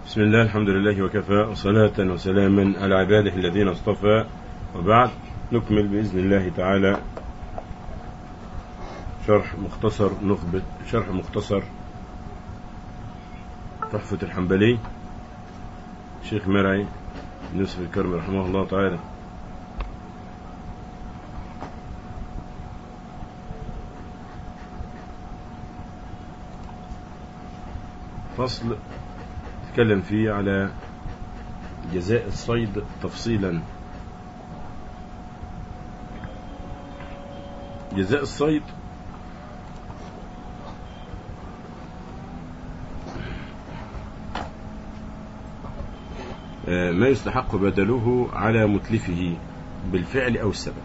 بسم الله الحمد لله وكفى وصلاة وسلاما على عباده الذين اصطفى وبعد نكمل بإذن الله تعالى شرح مختصر نخبة شرح مختصر تحفة الحنبلي شيخ مرعي يوسف الكرم رحمه الله تعالى فصل تكلم فيه على جزاء الصيد تفصيلا جزاء الصيد ما يستحق بدله على متلفه بالفعل أو السبب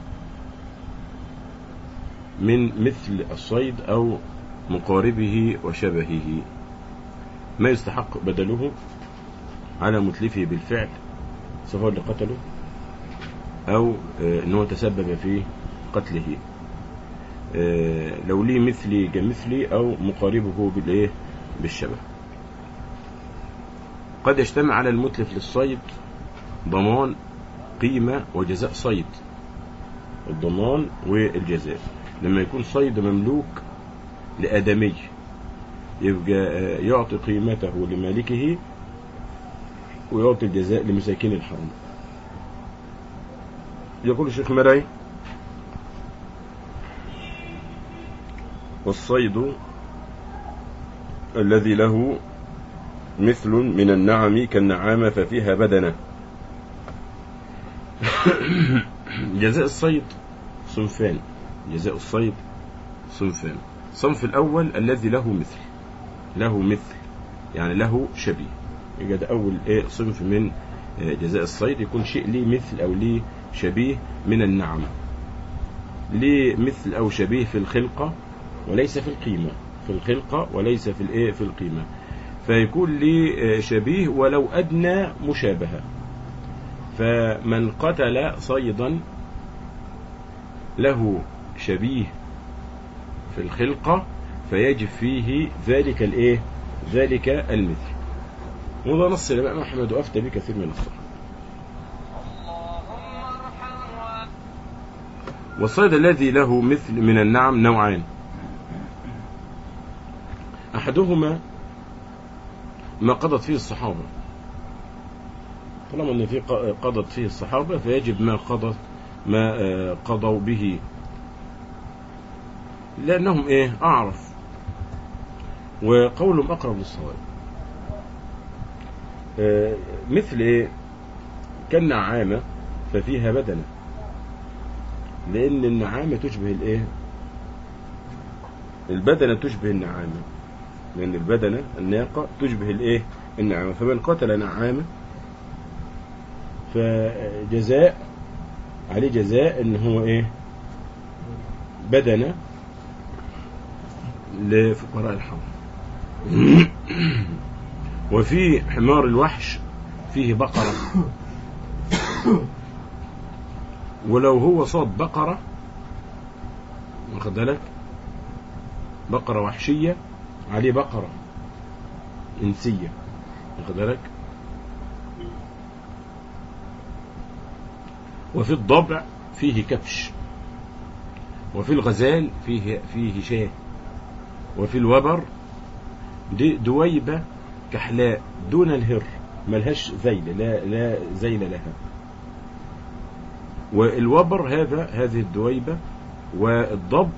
من مثل الصيد أو مقاربه وشبهه ما يستحق بدله على متلفه بالفعل سواء اللي قتله أو أنه تسبب في قتله لو ليه مثلي كمثلي أو مقاربه بالإيه بالشبه قد يجتمع على المتلف للصيد ضمان قيمة وجزاء صيد الضمان والجزاء لما يكون صيد مملوك لآدمي يبقى يعطي قيمته لمالكه ويعطي الجزاء لمساكين الحرم يقول الشيخ مرعي والصيد الذي له مثل من النعم كالنعامة ففيها بدنة جزاء الصيد صنفان جزاء الصيد صنفان الصنف الأول الذي له مثل له مثل يعني له شبيه يبقى ده أول إيه صنف من جزاء الصيد يكون شيء ليه مثل أو ليه شبيه من النعم ليه مثل أو شبيه في الخلقة وليس في القيمة في الخلقة وليس في الإيه في القيمة فيكون لي شبيه ولو أدنى مشابهة فمن قتل صيدا له شبيه في الخلقة فيجب فيه ذلك الايه ذلك المثل وده نص الإمام أحمد وأفتى به كثير من الصحابة والصيد الذي له مثل من النعم نوعان أحدهما ما قضت فيه الصحابة طالما ان في قضت فيه الصحابة فيجب ما قضت ما قضوا به لأنهم إيه أعرف وقولهم أقرب للصواب مثل إيه كالنعامة ففيها بدنة لأن النعامة تشبه الإيه البدنة تشبه النعامة لأن البدنة الناقة تشبه الإيه النعامة فمن قتل نعامة فجزاء عليه جزاء إن هو إيه بدنة لفقراء الحرم وفي حمار الوحش فيه بقرة ولو هو صاد بقرة واخد بالك بقرة وحشية عليه بقرة إنسية واخد بالك وفي الضبع فيه كبش وفي الغزال فيه فيه شاه وفي الوبر دي دويبة كحلاء دون الهر ملهاش ذيل لا لا ذيل لها والوبر هذا هذه الدويبة والضب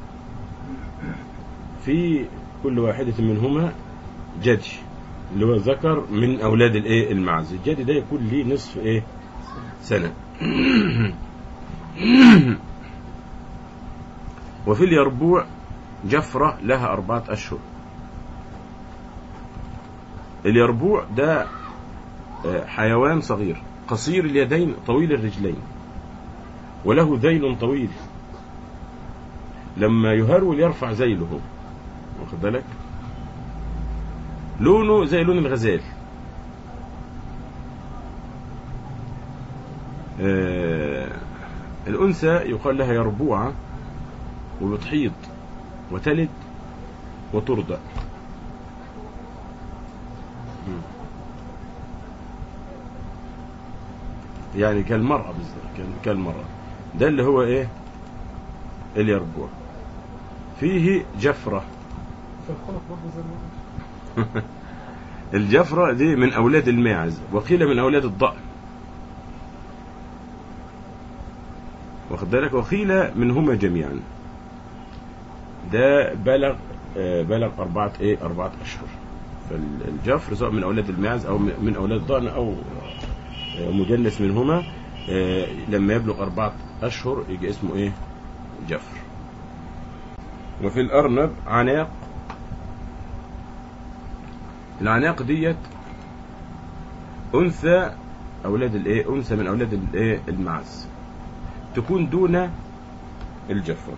في كل واحدة منهما جدي اللي هو ذكر من أولاد الإيه المعز الجدي ده يكون ليه نصف إيه سنة وفي اليربوع جفرة لها أربعة أشهر اليربوع ده حيوان صغير قصير اليدين طويل الرجلين وله ذيل طويل لما يهرول يرفع ذيله واخد بالك لونه زي لون الغزال آه الأنثى يقال لها يربوعة وبتحيض وتلد وترضع يعني كالمرأة بالظبط كان- كالمرأة ده اللي هو ايه اليربوع فيه جفرة فالخلق برضه زي ما قلت. الجفرة دي من أولاد الماعز وقيل من أولاد الضأن واخد بالك وقيل منهما جميعا ده بلغ آه، بلغ أربعة إيه أربعة أشهر فالجفر سواء من أولاد الماعز أو من أولاد الضأن أو آه، مجنس منهما آه، لما يبلغ أربعة أشهر يجي اسمه إيه جفر وفي الأرنب عناق العناق ديت أنثى أولاد الإيه أنثى من أولاد الإيه المعز تكون دون الجفر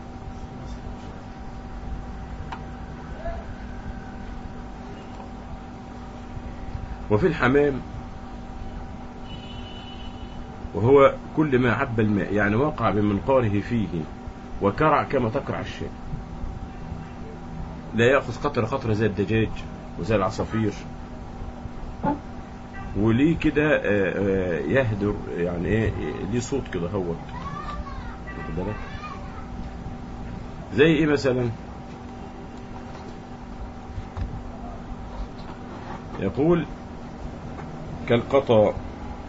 وفي الحمام وهو كل ما عب الماء يعني وقع بمنقاره فيه وكرع كما تكرع الشاة لا يأخذ قطرة قطرة زي الدجاج وزي العصافير وليه كده آه، آه، يهدر يعني ايه ليه صوت كده هو واخد بالك زي ايه مثلا يقول كالقطا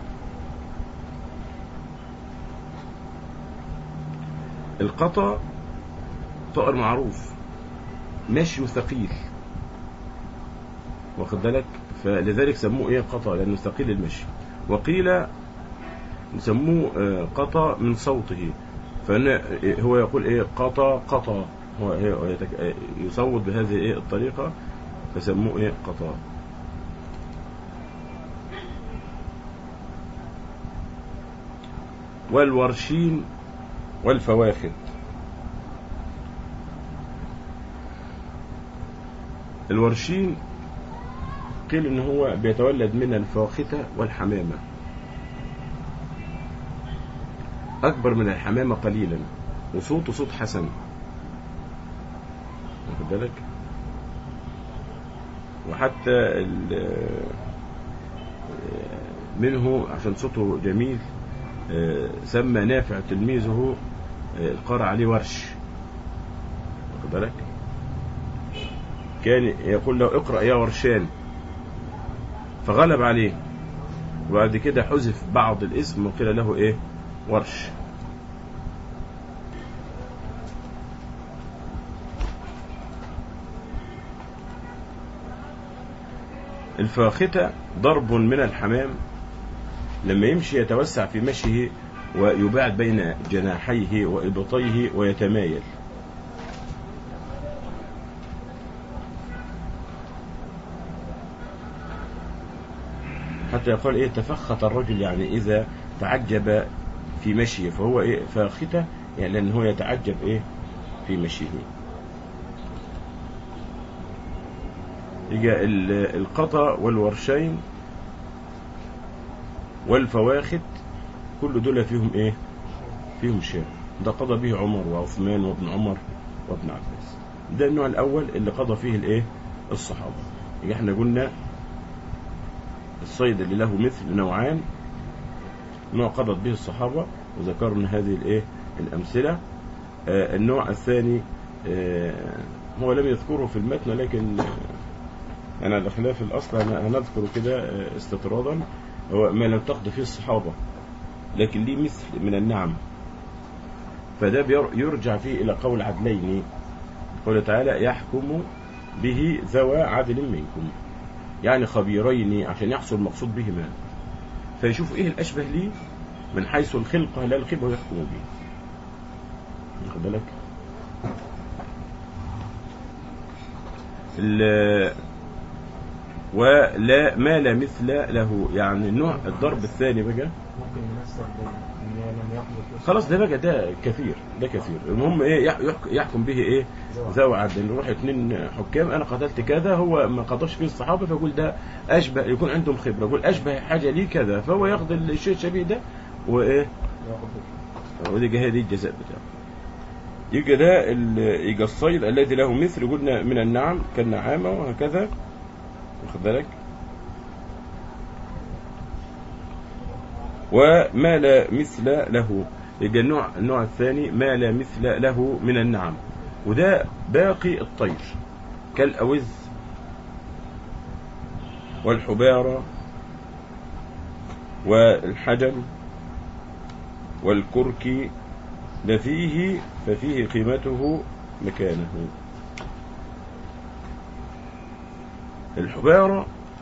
القطا طائر معروف ماشي ثقيل واخد بالك فلذلك سموه ايه قطا لانه ثقيل المشي وقيل سموه آه، قطا من صوته فإن هو يقول ايه قطا قطا هو إيه هو يتك- آه، يصوت بهذه ايه الطريقة فسموه ايه قطا والورشين والفواخد الورشين قيل ان هو بيتولد من الفاخته والحمامه اكبر من الحمامه قليلا وصوته صوت حسن واخد بالك وحتى ال- منه عشان صوته جميل آه، سمى نافع تلميذه آه، القارئ عليه ورش واخد بالك كان يقول له اقرأ يا ورشان فغلب عليه وبعد كده حذف بعض الاسم وقيل له ايه ورش الفاخته ضرب من الحمام لما يمشي يتوسع في مشيه ويباعد بين جناحيه وإبطيه ويتمايل حتى يقول ايه تفخت الرجل يعني اذا تعجب في مشيه فهو ايه فاخته يعني لان هو يتعجب ايه في مشيه يجي ال- القطا والورشين والفواخت كل دول فيهم ايه فيهم شاة ده قضى به عمر وعثمان وابن عمر وابن عباس ده النوع الاول اللي قضى فيه الايه الصحابه يبقى احنا قلنا الصيد اللي له مثل نوعان نوع قضت به الصحابه وذكرنا هذه الايه الامثله آه النوع الثاني آه هو لم يذكره في المتن لكن آه يعني على خلاف الاصل هن- هنذكره كده آه استطرادا هو ما لم تقض فيه الصحابه لكن ليه مثل من النعم فده بير- يرجع فيه إلى قول عدلين قوله تعالى يحكم به ذوى عدل منكم يعني خبيرين عشان يحصل المقصود بهما فيشوف ايه الاشبه ليه من حيث الخلقه لا الخبره ويحكم به واخد بالك ال- ولا ما لا مثل له يعني النوع الضرب الثاني بقى ممكن يمثل ان هي لم يحدث خلاص ده بقى ده كثير ده كثير المهم ايه يح- يحك- يحكم به ايه ذوي عدل نروح اتنين حكام انا قتلت كذا هو ما قضاش فيه الصحابه فيقول ده اشبه يكون عندهم خبره يقول اشبه حاجه ليه كذا فهو ياخذ الشيء الشبيه ده وايه ياخد ودي هذه الجزاء بتاعه يجي ده ال- يجي الصيد الذي له مثل قلنا من النعم كالنعامه وهكذا واخد بالك وما لا مثل له يبقى النوع النوع الثاني ما لا مثل له من النعم وده باقي الطير كالأوز والحبارة والحجل والكرك ده فيه ففيه قيمته مكانه الحبارة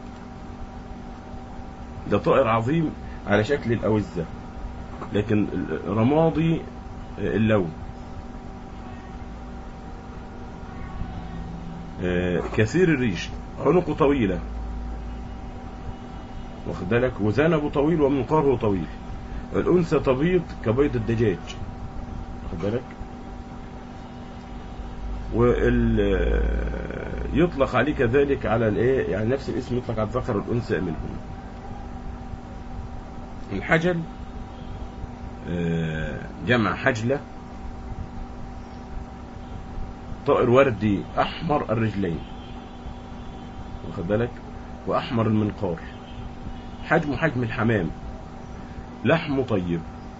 ده طائر عظيم على شكل الأوزة لكن رمادي اللون آه، كثير الريش عنقه طويلة واخد بالك وذنبه طويل ومنقاره طويل الأنثى تبيض كبيض الدجاج واخد بالك وال يطلق عليه كذلك على الايه يعني نفس الاسم يطلق على الذكر والانثى منهم الحجل آه، جمع حجلة طائر وردي أحمر الرجلين واخد بالك وأحمر المنقار حجمه حجم الحمام لحمه طيب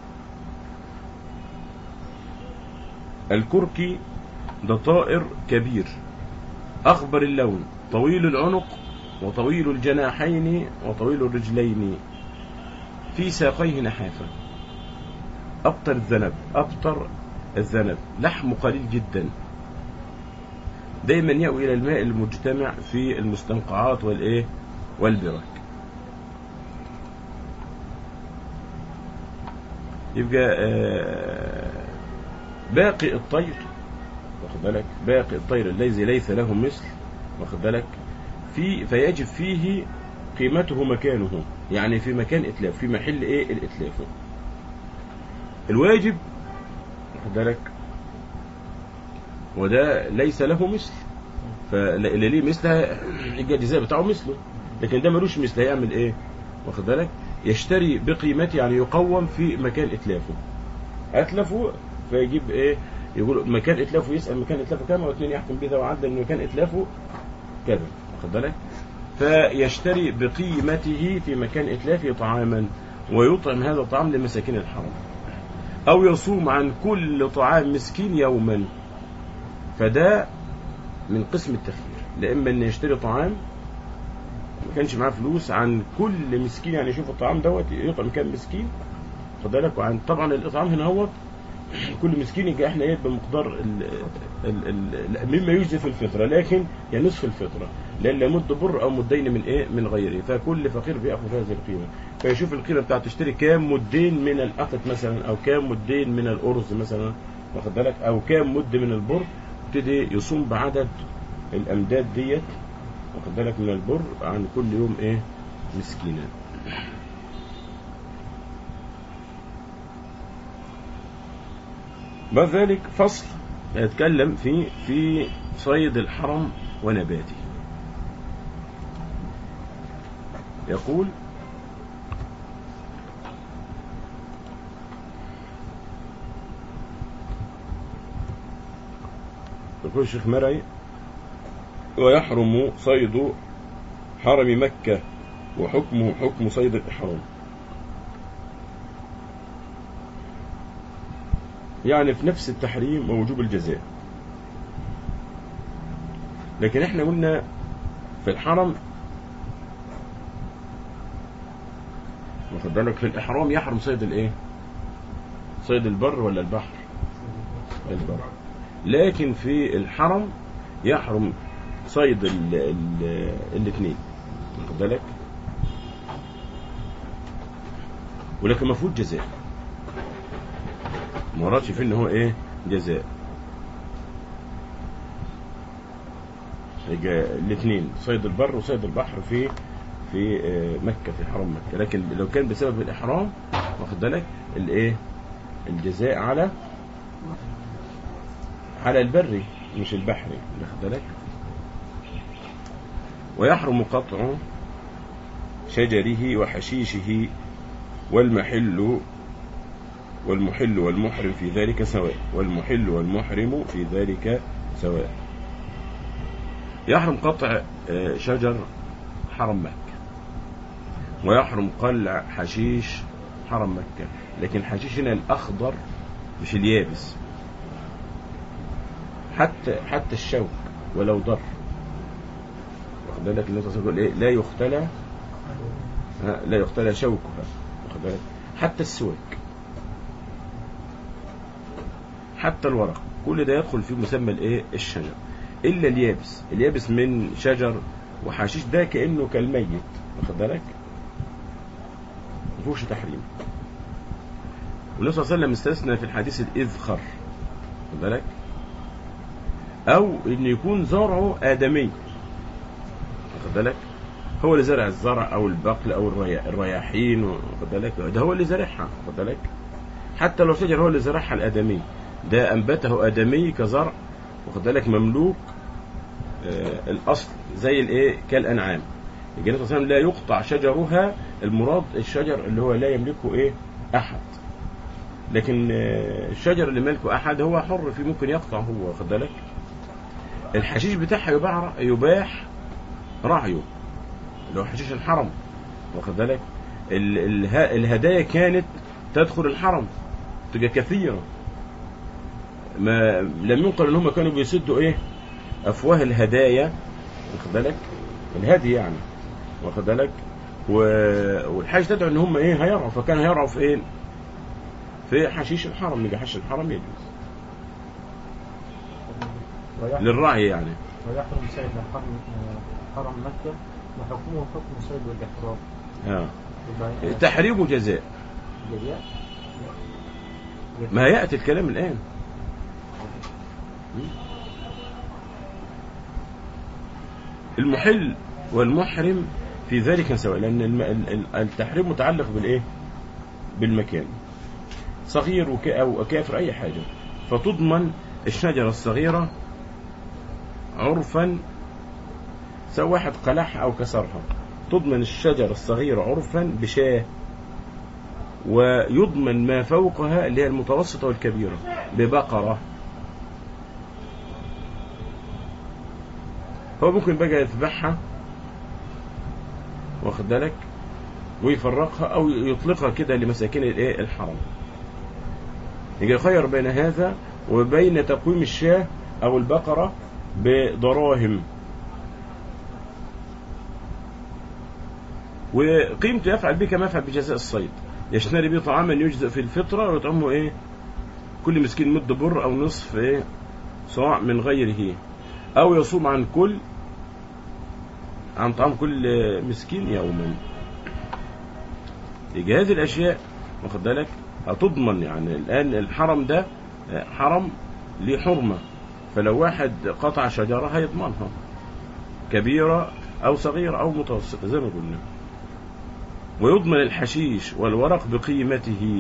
الكركي ده طائر كبير أخضر اللون طويل العنق وطويل الجناحين وطويل الرجلين في ساقيه نحافة أبطر الذنب أبطر الذنب لحمه قليل جدا دايما يأوي إلى الماء المجتمع في المستنقعات والإيه والبرك يبقى آه، باقي الطير واخد بالك باقي الطير الذي ليس له مثل واخد بالك في فيجب فيه قيمته مكانه يعني في مكان اتلاف في محل ايه الاتلاف الواجب واخد بالك وده ليس له مثل فاللي ليه مثل يبقى الجزاء بتاعه مثله لكن ده ملوش مثل هيعمل ايه واخد بالك يشتري بقيمته يعني يقوم في مكان اتلافه اتلفه فيجيب ايه يقول مكان اتلافه يسال مكان اتلافه كام واثنين يحكم بذا وعدل ان مكان اتلافه كذا واخد بالك فيشتري بقيمته في مكان اتلافه طعاما ويطعم هذا الطعام لمساكين الحرم او يصوم عن كل طعام مسكين يوما فده من قسم التخيير لا اما ان يشتري طعام ما كانش معاه فلوس عن كل مسكين يعني يشوف الطعام دوت يطعم كام مسكين خد بالك وعن طبعا الاطعام هنا هو كل مسكين يبقى احنا ايه بمقدار ال ال ال مما يجزي في الفطره لكن هي نصف الفطره لان لا مد بر او مدين من ايه من غيره فكل فقير بياخذ هذه القيمه فيشوف القيمه بتاعته تشتري كام مدين من القطط مثلا او كام مدين من الارز مثلا واخد بالك او كام مد من البر يبتدي يصوم بعدد الامداد ديت واخد بالك من البر عن كل يوم ايه مسكينا بعد ذلك فصل يتكلم في في صيد الحرم ونباته يقول يقول الشيخ مرعي ويحرم صيد حرم مكة وحكمه حكم صيد الإحرام يعني في نفس التحريم ووجوب الجزاء لكن احنا قلنا في الحرم واخد بالك في الإحرام يحرم صيد الإيه؟ صيد البر ولا البحر؟ البر لكن في الحرم يحرم صيد ال ال الاثنين واخد بالك ولكن المفروض جزاء ما وردش فيه ان هو ايه جزاء يجي الاثنين صيد البر وصيد البحر في في آه، مكة في حرم مكة لكن لو كان بسبب الإحرام واخد بالك الايه الجزاء على على البري مش البحري واخد بالك ويحرم قطع شجره وحشيشه والمحل والمحل والمحرم في ذلك سواء والمحل والمحرم في ذلك سواء يحرم قطع آه، شجر حرم مكة ويحرم قلع حشيش حرم مكة لكن حشيش هنا الأخضر مش اليابس حتى حتى الشوك ولو ضر واخد بالك النبي صلى الله عليه وسلم يقول ايه لا يختلى ها، لا يختلى شوكها واخد بالك حتى السواك حتى الورق كل ده يدخل في مسمى الايه الشجر الا اليابس اليابس من شجر وحشيش ده كانه كالميت واخد بالك ما فيهوش تحريم والنبي صلى الله عليه وسلم استثنى في الحديث الاذخر واخد بالك او ان يكون زرعه ادمي واخد بالك هو اللي زرع الزرع او البقل او الريا- الرياحين واخد بالك ده هو اللي زارعها واخد بالك حتى لو شجر هو اللي زرعها الادمي ده انبته ادمي كزرع واخد بالك مملوك آه الاصل زي الايه كالانعام يجي النبي صلى الله عليه وسلم لا يقطع شجرها المراد الشجر اللي هو لا يملكه ايه احد لكن آه، الشجر اللي ملكه احد هو حر فيه ممكن يقطع هو واخد بالك الحشيش بتاعها يباع يباح رعيه اللي هو حشيش الحرم واخد بالك ال- اله- الهدايا كانت تدخل الحرم تبقى كثيره ما لم ينقل ان هم كانوا بيسدوا ايه افواه الهدايا واخد بالك الهدي يعني واخد بالك و... والحاج تدعو ان هم ايه هيرعوا فكان هيرعوا في ايه في حشيش الحرم يبقى حشيش الحرم يجوز ويحرم للرعي يعني ويحرم سيد الحرم آه، حرم مكة وحكمه حكم سيد والإحرام اه يبقى تحريم وجزاء جزاء ما ياتي الكلام الان المحل والمحرم في ذلك سواء لان الم- ال- ال- التحريم متعلق بالايه بالمكان صغير وك- او كافر اي حاجه فتضمن الشجره الصغيره عرفا سواء واحد قلعها او كسرها تضمن الشجره الصغيره عرفا بشاه ويضمن ما فوقها اللي هي المتوسطه والكبيره ببقره هو ممكن بقى يذبحها واخد بالك ويفرقها او يطلقها كده لمساكين الايه الحرم يجي يخير بين هذا وبين تقويم الشاه او البقره بدراهم وقيمته يفعل به كما يفعل بجزاء الصيد يشتري به طعاما يجزئ في الفطره ويطعمه ايه كل مسكين مد بر او نصف ايه صاع من غيره او يصوم عن كل عن طعام كل مسكين يوما يجي هذه الاشياء واخد بالك هتضمن يعني الان الحرم ده حرم ليه حرمه فلو واحد قطع شجره هيضمنها كبيره او صغيره او متوسطه زي ما قلنا ويضمن الحشيش والورق بقيمته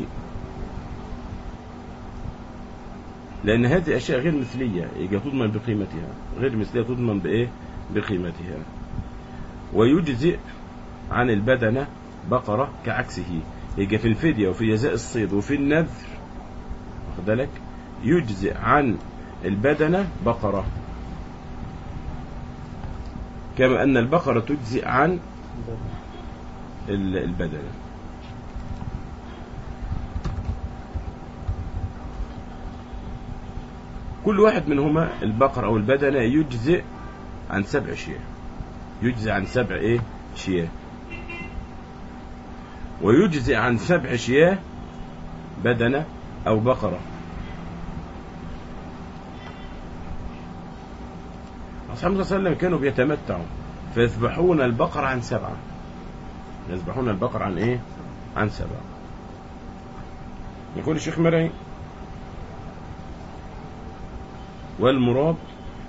لأن هذه أشياء غير مثلية يجي تضمن بقيمتها غير مثلية تضمن بإيه بقيمتها ويجزئ عن البدنة بقرة كعكسه يجي في الفدية وفي جزاء الصيد وفي النذر واخد بالك يجزئ عن البدنة بقرة كما أن البقرة تجزئ عن ال- البدنة كل واحد منهما البقر أو البدنة يجزئ عن سبع شياه يجزئ عن سبع إيه شياه ويجزئ عن سبع شياه بدنة أو بقرة أصحاب النبي صلى الله عليه وسلم كانوا بيتمتعوا فيذبحون البقر عن سبعة يذبحون البقر عن إيه؟ عن سبعة يقول الشيخ مرعي والمراد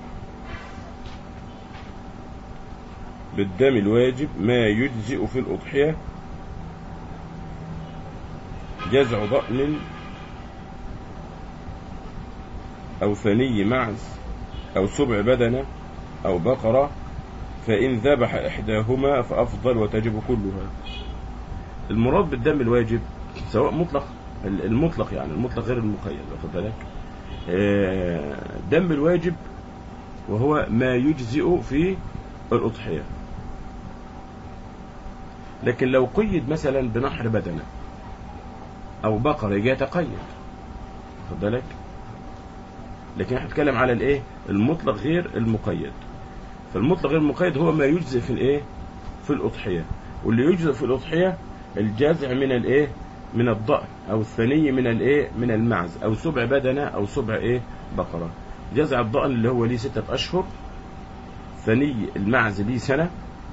بالدم الواجب ما يجزئ في الأضحية جزع ضأن أو ثني معز أو سبع بدنة أو بقرة فإن ذبح إحداهما فأفضل وتجب كلها المراد بالدم الواجب سواء مطلق المطلق يعني المطلق غير المقيد واخد بالك آه، دم الواجب وهو ما يجزئ في الأضحية لكن لو قيد مثلا بنحر بدنة او بقرة يجي يتقيد خد بالك لكن احنا بنتكلم على الايه المطلق غير المقيد فالمطلق غير المقيد هو ما يجزئ في الايه في الاضحيه واللي يجزئ في الاضحيه الجزع من الايه من الضأن او الثني من الايه من المعز او سبع بدنه او سبع ايه بقره جزع الضأن اللي هو ليه ستة اشهر ثني المعز ليه سنه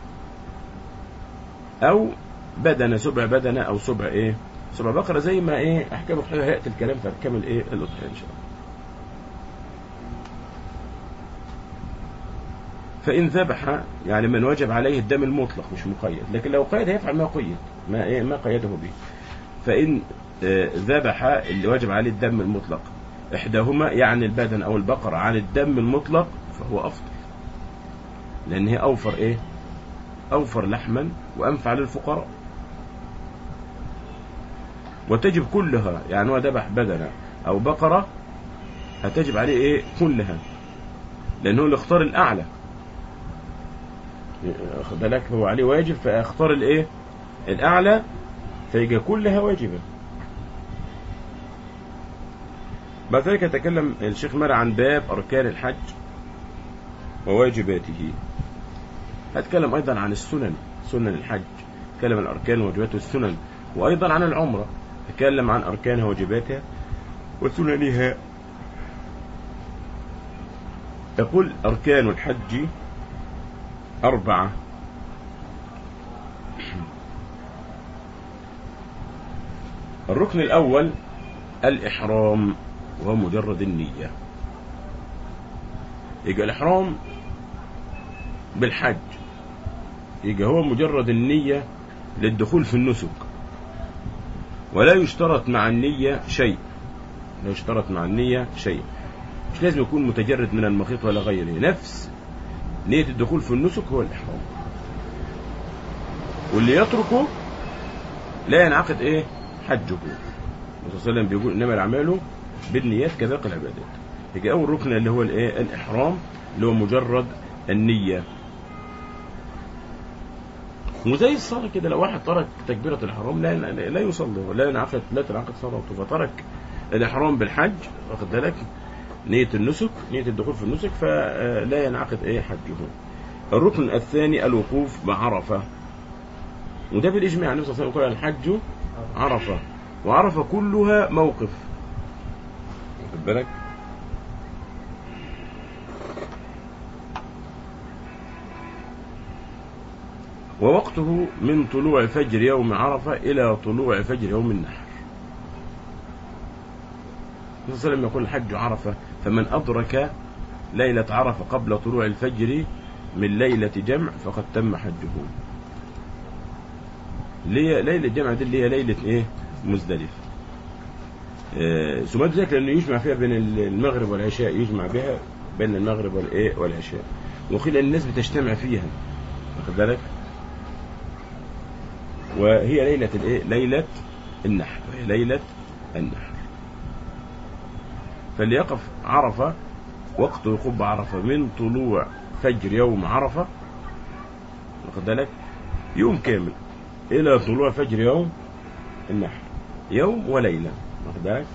او بدنه سبع بدنه او سبع ايه سبع بقره زي ما ايه احكام الضحيه هياتي الكلام في احكام الايه الاضحيه ان شاء الله فإن ذبح يعني من وجب عليه الدم المطلق مش مقيد لكن لو قيد هيفعل ما قيد ما إيه ما قيده به فإن آه، ذبح اللي وجب عليه الدم المطلق إحداهما يعني البدن أو البقر عن الدم المطلق فهو أفضل لأن هي أوفر إيه أوفر لحما وأنفع للفقراء وتجب كلها يعني هو ذبح بدنة أو بقرة هتجب عليه إيه كلها لأنه اللي اختار الأعلى خد بالك هو عليه واجب فاختار الايه الاعلى فيجي كلها واجبه بعد ذلك يتكلم الشيخ مرة عن باب اركان الحج وواجباته هتكلم ايضا عن السنن سنن الحج تكلم عن الاركان وواجبات السنن وايضا عن العمره تكلم عن اركانها وواجباتها وسننها يقول اركان الحج أربعة الركن الأول الإحرام وهو مجرد النية يبقى الإحرام بالحج يبقى هو مجرد النية للدخول في النسك ولا يشترط مع النية شيء لا يشترط مع النية شيء مش لازم يكون متجرد من المخيط ولا غيره نفس نية الدخول في النسك هو الإحرام واللي يتركه لا ينعقد إيه حجه الرسول صلى الله عليه وسلم بيقول إنما الأعمال بالنيات كباقي العبادات يجي أول ركن اللي هو الإيه الإحرام اللي هو مجرد النية وزي الصلاة كده لو واحد ترك تكبيرة الإحرام لا لا يصلي ولا ينعقد لا تنعقد صلاته فترك الإحرام بالحج واخد بالك نية النسك نية الدخول في النسك فلا ينعقد ايه حجه الركن الثاني الوقوف بعرفة وده بالإجماع النبي صلى الله عليه وسلم قال الحج عرفة وعرفة كلها موقف واخد بالك ووقته من طلوع فجر يوم عرفة إلى طلوع فجر يوم النحر النبي صلى الله عليه وسلم يقول الحج عرفة فمن أدرك ليلة عرفة قبل طلوع الفجر من ليلة جمع فقد تم حجه ليه ليلة جمع دي اللي هي ليلة ايه مزدلفة آه سمات ذلك لأنه يجمع فيها بين المغرب والعشاء يجمع بها بين المغرب والايه والعشاء وقيل ان الناس بتجتمع فيها واخد بالك وهي ليلة الايه ليلة النحر وهي ليلة النحر فاللي يقف عرفة وقت وقوف عرفة من طلوع فجر يوم عرفة واخد بالك يوم كامل إلى طلوع فجر يوم النحر يوم وليلة واخد بالك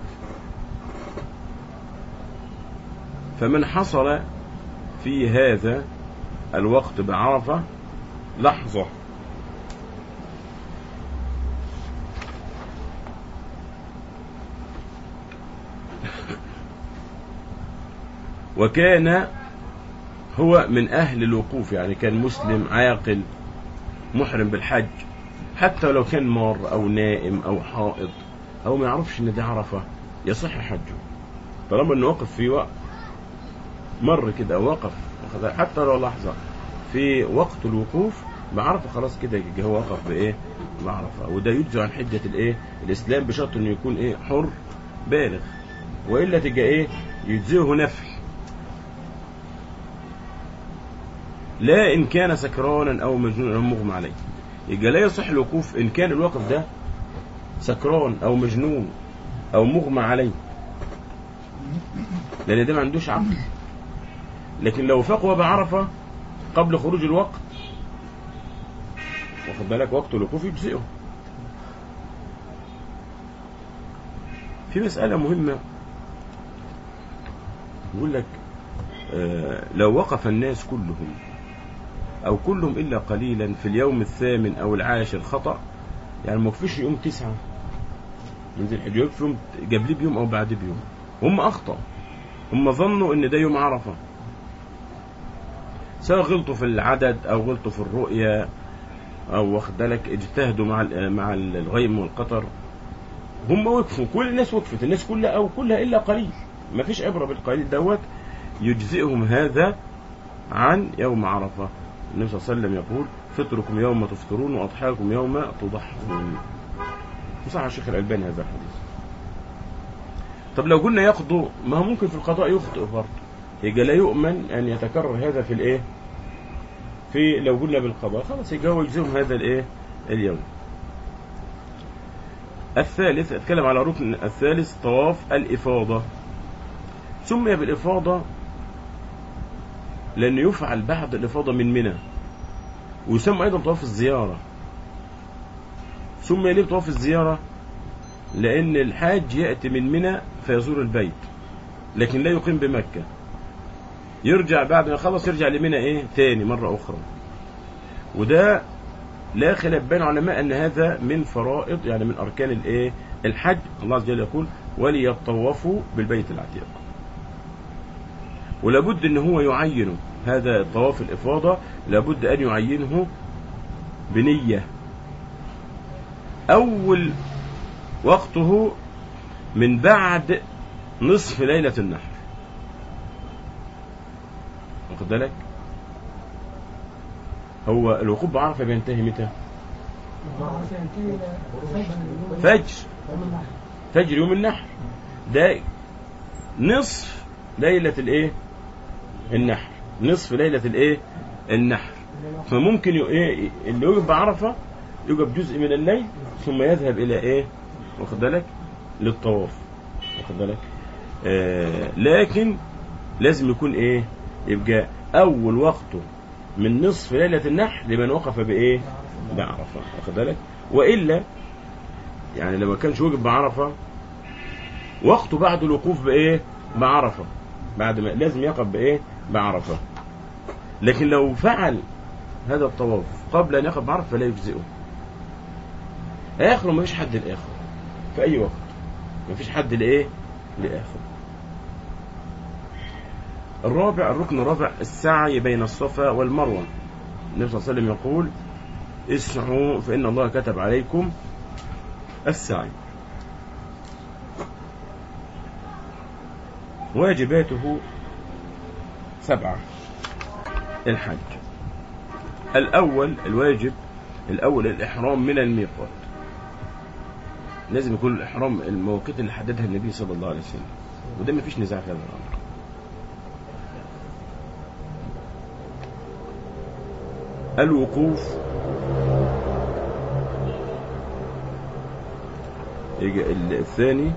فمن حصل في هذا الوقت بعرفة لحظة وكان هو من أهل الوقوف يعني كان مسلم عاقل محرم بالحج حتى لو كان مار أو نائم أو حائض أو ما يعرفش إن ده عرفة يصح حجه طالما إنه وقف في وقت مر كده أو وقف حتى لو لحظة في وقت الوقوف بعرفة خلاص كده يجي هو وقف بإيه بعرفة وده يجزي عن حجة الإيه الإسلام بشرط إنه يكون إيه حر بالغ وإلا تجي إيه يجزيه نفل لا إن كان سكرانا أو مجنونا أو مغمى عليه يبقى لا يصح الوقوف إن كان الوقف ده سكران أو مجنون أو مغمى عليه لأن ده ما عندوش عقل لكن لو فقوى بعرفة قبل خروج الوقت واخد بالك وقت الوقوف يجزئه في مسألة مهمة يقول لك آه، لو وقف الناس كلهم أو كلهم إلا قليلا في اليوم الثامن أو العاشر خطأ يعني ما وقفش يوم تسعة من ذي الحجة يوقف يوم قبليه بيوم أو بعد بيوم هم أخطأوا هم ظنوا إن ده يوم عرفة سواء غلطوا في العدد أو غلطوا في الرؤية أو واخد بالك اجتهدوا مع ال- مع الغيم والقطر هم وقفوا كل الناس وقفت الناس كلها أو كلها إلا قليل ما فيش عبرة بالقليل دوت يجزئهم هذا عن يوم عرفة النبي صلى الله عليه وسلم يقول فطركم يوم تفطرون وأضحاكم يوم تضحون صح الشيخ الألباني هذا الحديث طب لو قلنا يقضوا ما هو ممكن في القضاء يخطئ برضه يبقى لا يؤمن أن يتكرر هذا في الإيه في لو قلنا بالقضاء خلاص يبقى هو يجزئهم هذا الإيه اليوم الثالث اتكلم على ركن الثالث طواف الإفاضة سمي بالإفاضة لأنه يفعل بعد الإفاضة من منى ويسمى أيضا طواف الزيارة سمي ليه طواف الزيارة لأن الحاج يأتي من منى فيزور البيت لكن لا يقيم بمكة يرجع بعد ما يخلص يرجع لمنى إيه تاني مرة أخرى وده لا خلاف بين علماء أن هذا من فرائض يعني من أركان الإيه الحج الله عز وجل يقول وليطوفوا بالبيت العتيق ولابد ان هو يعينه هذا طواف الافاضه لابد ان يعينه بنيه اول وقته من بعد نصف ليله النحر واخد بالك هو الوقوف بعرفه بينتهي متى فجر فجر يوم النحر ده نصف ليلة الايه النحر نصف ليلة الايه النحر فممكن ي- ايه اللي يوقف بعرفة يوقف جزء من الليل ثم يذهب الى ايه واخد بالك للطواف واخد بالك آه لكن لازم يكون ايه يبقى اول وقته من نصف ليلة النحر لمن وقف بايه بعرفة واخد بالك والا يعني لو ما كانش وقف بعرفة وقته بعد الوقوف بايه بعرفة بعد ما لازم يقف بايه بعرفة لكن لو فعل هذا الطواف قبل ان يقف بعرفة فلا يجزئه اخره ما فيش حد لاخره في اي وقت ما فيش حد لايه لاخره الرابع الركن الرابع السعي بين الصفا والمروة النبي صلى الله عليه وسلم يقول اسعوا فإن الله كتب عليكم السعي واجباته سبعة الحج الأول الواجب الأول الإحرام من الميقات لازم يكون الإحرام المواقيت اللي حددها النبي صلى الله عليه وسلم وده ما فيش نزاع في هذا الأمر الوقوف يجي ال- الثاني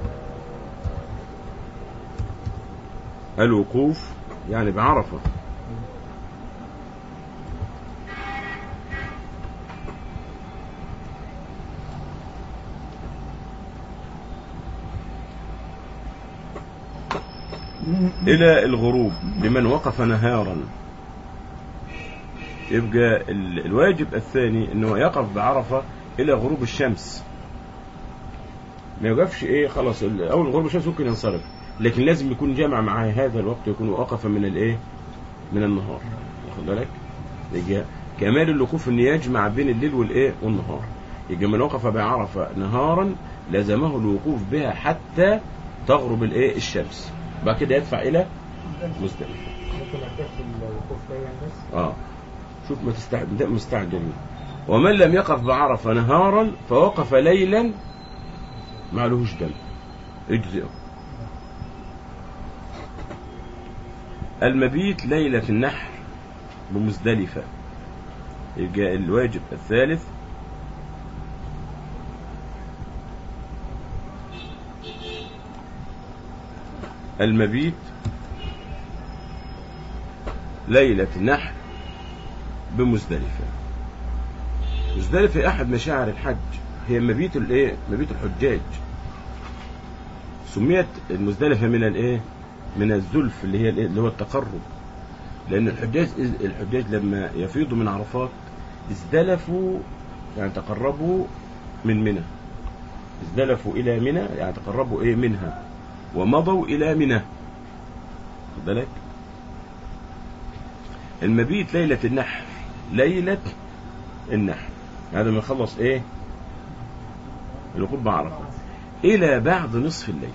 الوقوف يعني بعرفة إلى الغروب لمن وقف نهارا يبقى ال- الواجب الثاني انه يقف بعرفة الى غروب الشمس ما يوقفش ايه خلاص ال- اول غروب الشمس ممكن ينصرف لكن لازم يكون جمع معاه هذا الوقت يكون وقف من الايه من النهار واخد بالك يبقى كمال الوقوف ان يجمع بين الليل والايه والنهار يبقى من وقف بعرفة نهارا لزمه الوقوف بها حتى تغرب الايه الشمس بعد كده يدفع الى مزدلفه ممكن اكتفي الوقوف ليا بس اه شوف ما تستعجل مستعجل ومن لم يقف بعرفة نهارا فوقف ليلا ما لهوش دم اجزئه المبيت ليلة النحر بمزدلفة يبقى الواجب الثالث المبيت ليلة النحر بمزدلفة مزدلفة أحد مشاعر الحج هي مبيت الايه مبيت الحجاج سميت المزدلفة من الايه من الزلف اللي هي الإيه؟ اللي هو التقرب لأن الحجاج الحجاج لما يفيضوا من عرفات ازدلفوا يعني تقربوا من منى ازدلفوا إلى منى يعني تقربوا إيه منها ومضوا إلى منى خد بالك المبيت ليلة النحر ليلة النحر هذا ما يخلص إيه الوقوف بعرفة إلى بعد نصف الليل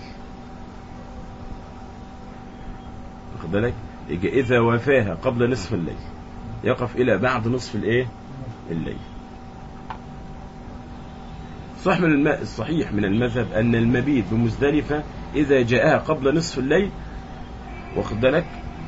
واخد بالك يجي إذا وفاها قبل نصف الليل يقف إلى بعد نصف الإيه الليل صح من الم... الصحيح من المذهب أن المبيت بمزدلفة إذا جاءها قبل نصف الليل واخد بالك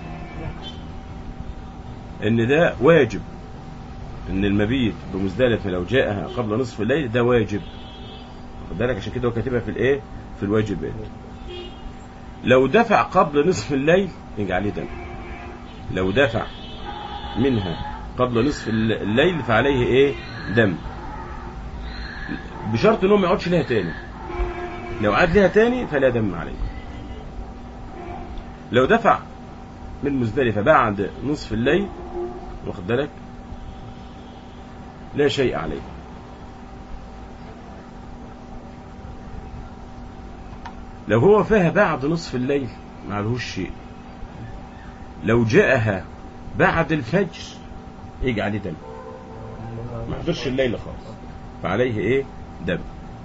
ان ده واجب ان المبيت بمزدلفة لو جاءها قبل نصف الليل ده واجب واخد بالك عشان كده هو كاتبها في الايه في الواجبات لو دفع قبل نصف الليل يجي عليه دم لو دفع منها قبل نصف الليل فعليه ايه دم بشرط انه ما يقعدش ليها تاني لو عاد ليها تاني فلا دم عليه لو دفع من مزدلفة بعد نصف الليل واخد بالك لا شيء عليه لو هو فيها بعد نصف الليل ما عليهوش شيء لو جاءها بعد الفجر يجي عليه دم ما حضرش الليل خالص فعليه ايه دم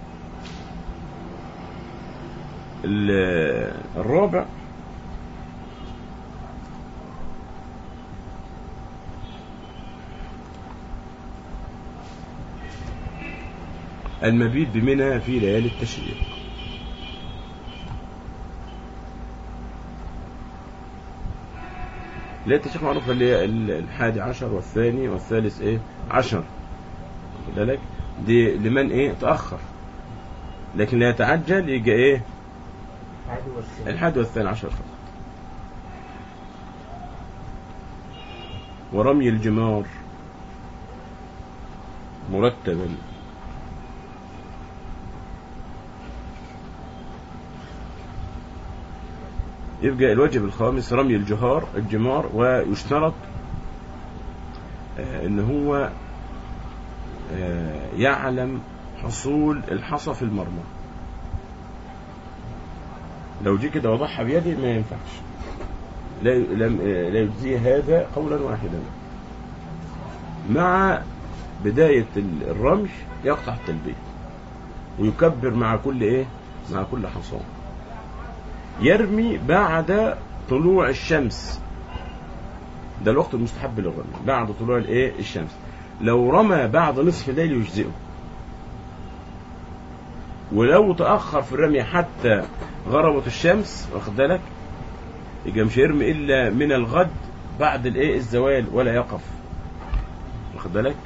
ال- الرابع المبيت بمنى في ليالي التشريق ليالي التشريق معروفة اللي هي ال- الحادي عشر والثاني والثالث ايه عشر واخد بالك دي لمن ايه تأخر لكن لا يتعجل يجي ايه عادي والسنة الحادي والثاني عشر فقط ورمي الجمار مرتبا يبقى الواجب الخامس رمي الجهار الجمار ويشترط آه، ان هو آه، يعلم حصول الحصى في المرمى لو جه كده وضعها بيدي ما ينفعش لا لم لا يجزي هذا قولا واحدا مع بداية ال- الرمي يقطع التلبية ويكبر مع كل ايه مع كل حصان يرمي بعد طلوع الشمس ده الوقت المستحب للرمي بعد طلوع الايه الشمس لو رمى بعد نصف الليل يجزئه ولو تأخر في الرمي حتى غربت الشمس واخد بالك يبقى مش هيرمي الا من الغد بعد الايه الزوال ولا يقف واخد بالك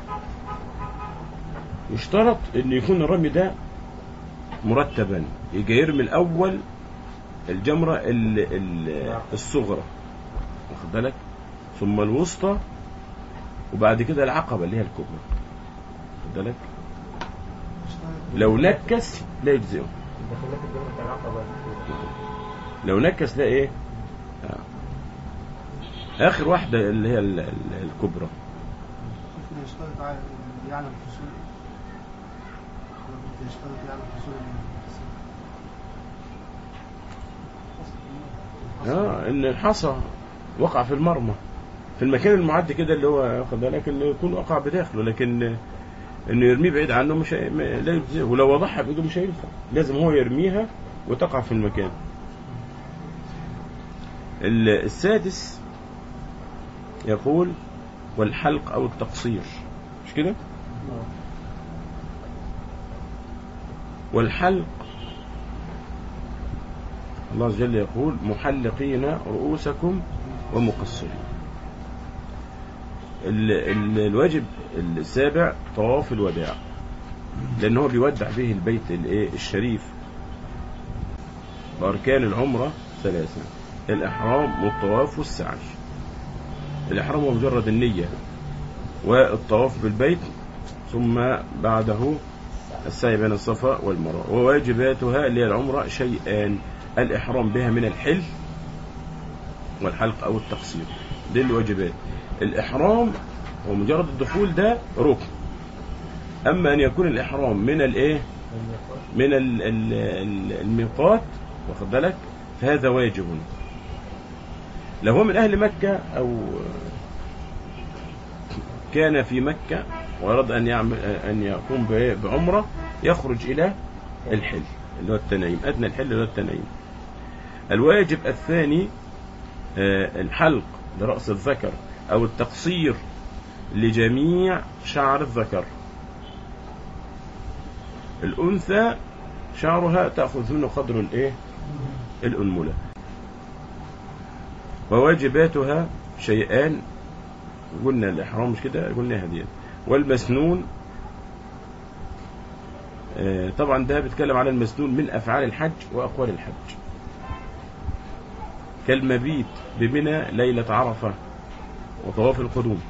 يشترط ان يكون الرمي ده مرتبا يجي يرمي الاول الجمره ال- ال- الصغرى واخد بالك ثم الوسطى وبعد كده العقبه اللي هي الكبرى واخد بالك لو نكس لا يجزئه دخلت الجنة العقبة لو نكس لا ايه آه. اخر واحده اللي هي ال- ال- الكبرى ممكن يشترط ع- يعلم فصول ممكن يشترط يعلم فصول اه ان الحصى وقع في المرمى في المكان المعد كده اللي هو واخد بالك انه يكون وقع بداخله لكن انه يرميه بعيد عنه مش هي- ما- لا يجزيه ولو وضعها بايده مش هينفع لازم هو يرميها وتقع في المكان ال- السادس يقول والحلق او التقصير مش كده والحلق الله عز وجل يقول محلقين رؤوسكم ومقصرين ال- ال- الواجب السابع طواف الوداع لأن هو بيودع به البيت الإيه؟ الشريف وأركان العمرة ثلاثة الإحرام والطواف والسعي الإحرام هو مجرد النية والطواف بالبيت ثم بعده السعي بين الصفا والمروة وواجباتها اللي هي العمرة شيئان الإحرام بها من الحل والحلق أو التقصير دي الواجبات الإحرام ومجرد الدخول ده ركن أما أن يكون الإحرام من الإيه من ال- ال- ال- الميقات واخد بالك فهذا واجب لو هو من أهل مكة أو كان في مكة وأراد أن يعمل أن يقوم ب- بعمرة يخرج إلى الحل اللي هو التنعيم أدنى الحل اللي هو التنعيم الواجب الثاني آه، الحلق لرأس الذكر أو التقصير لجميع شعر الذكر الأنثى شعرها تأخذ منه قدر الإيه؟ الأنملة وواجباتها شيئان قلنا الإحرام مش كده قلنا هدية والمسنون آه، طبعا ده بيتكلم على المسنون من أفعال الحج وأقوال الحج كالمبيت بمنى ليلة عرفة وطواف القدوم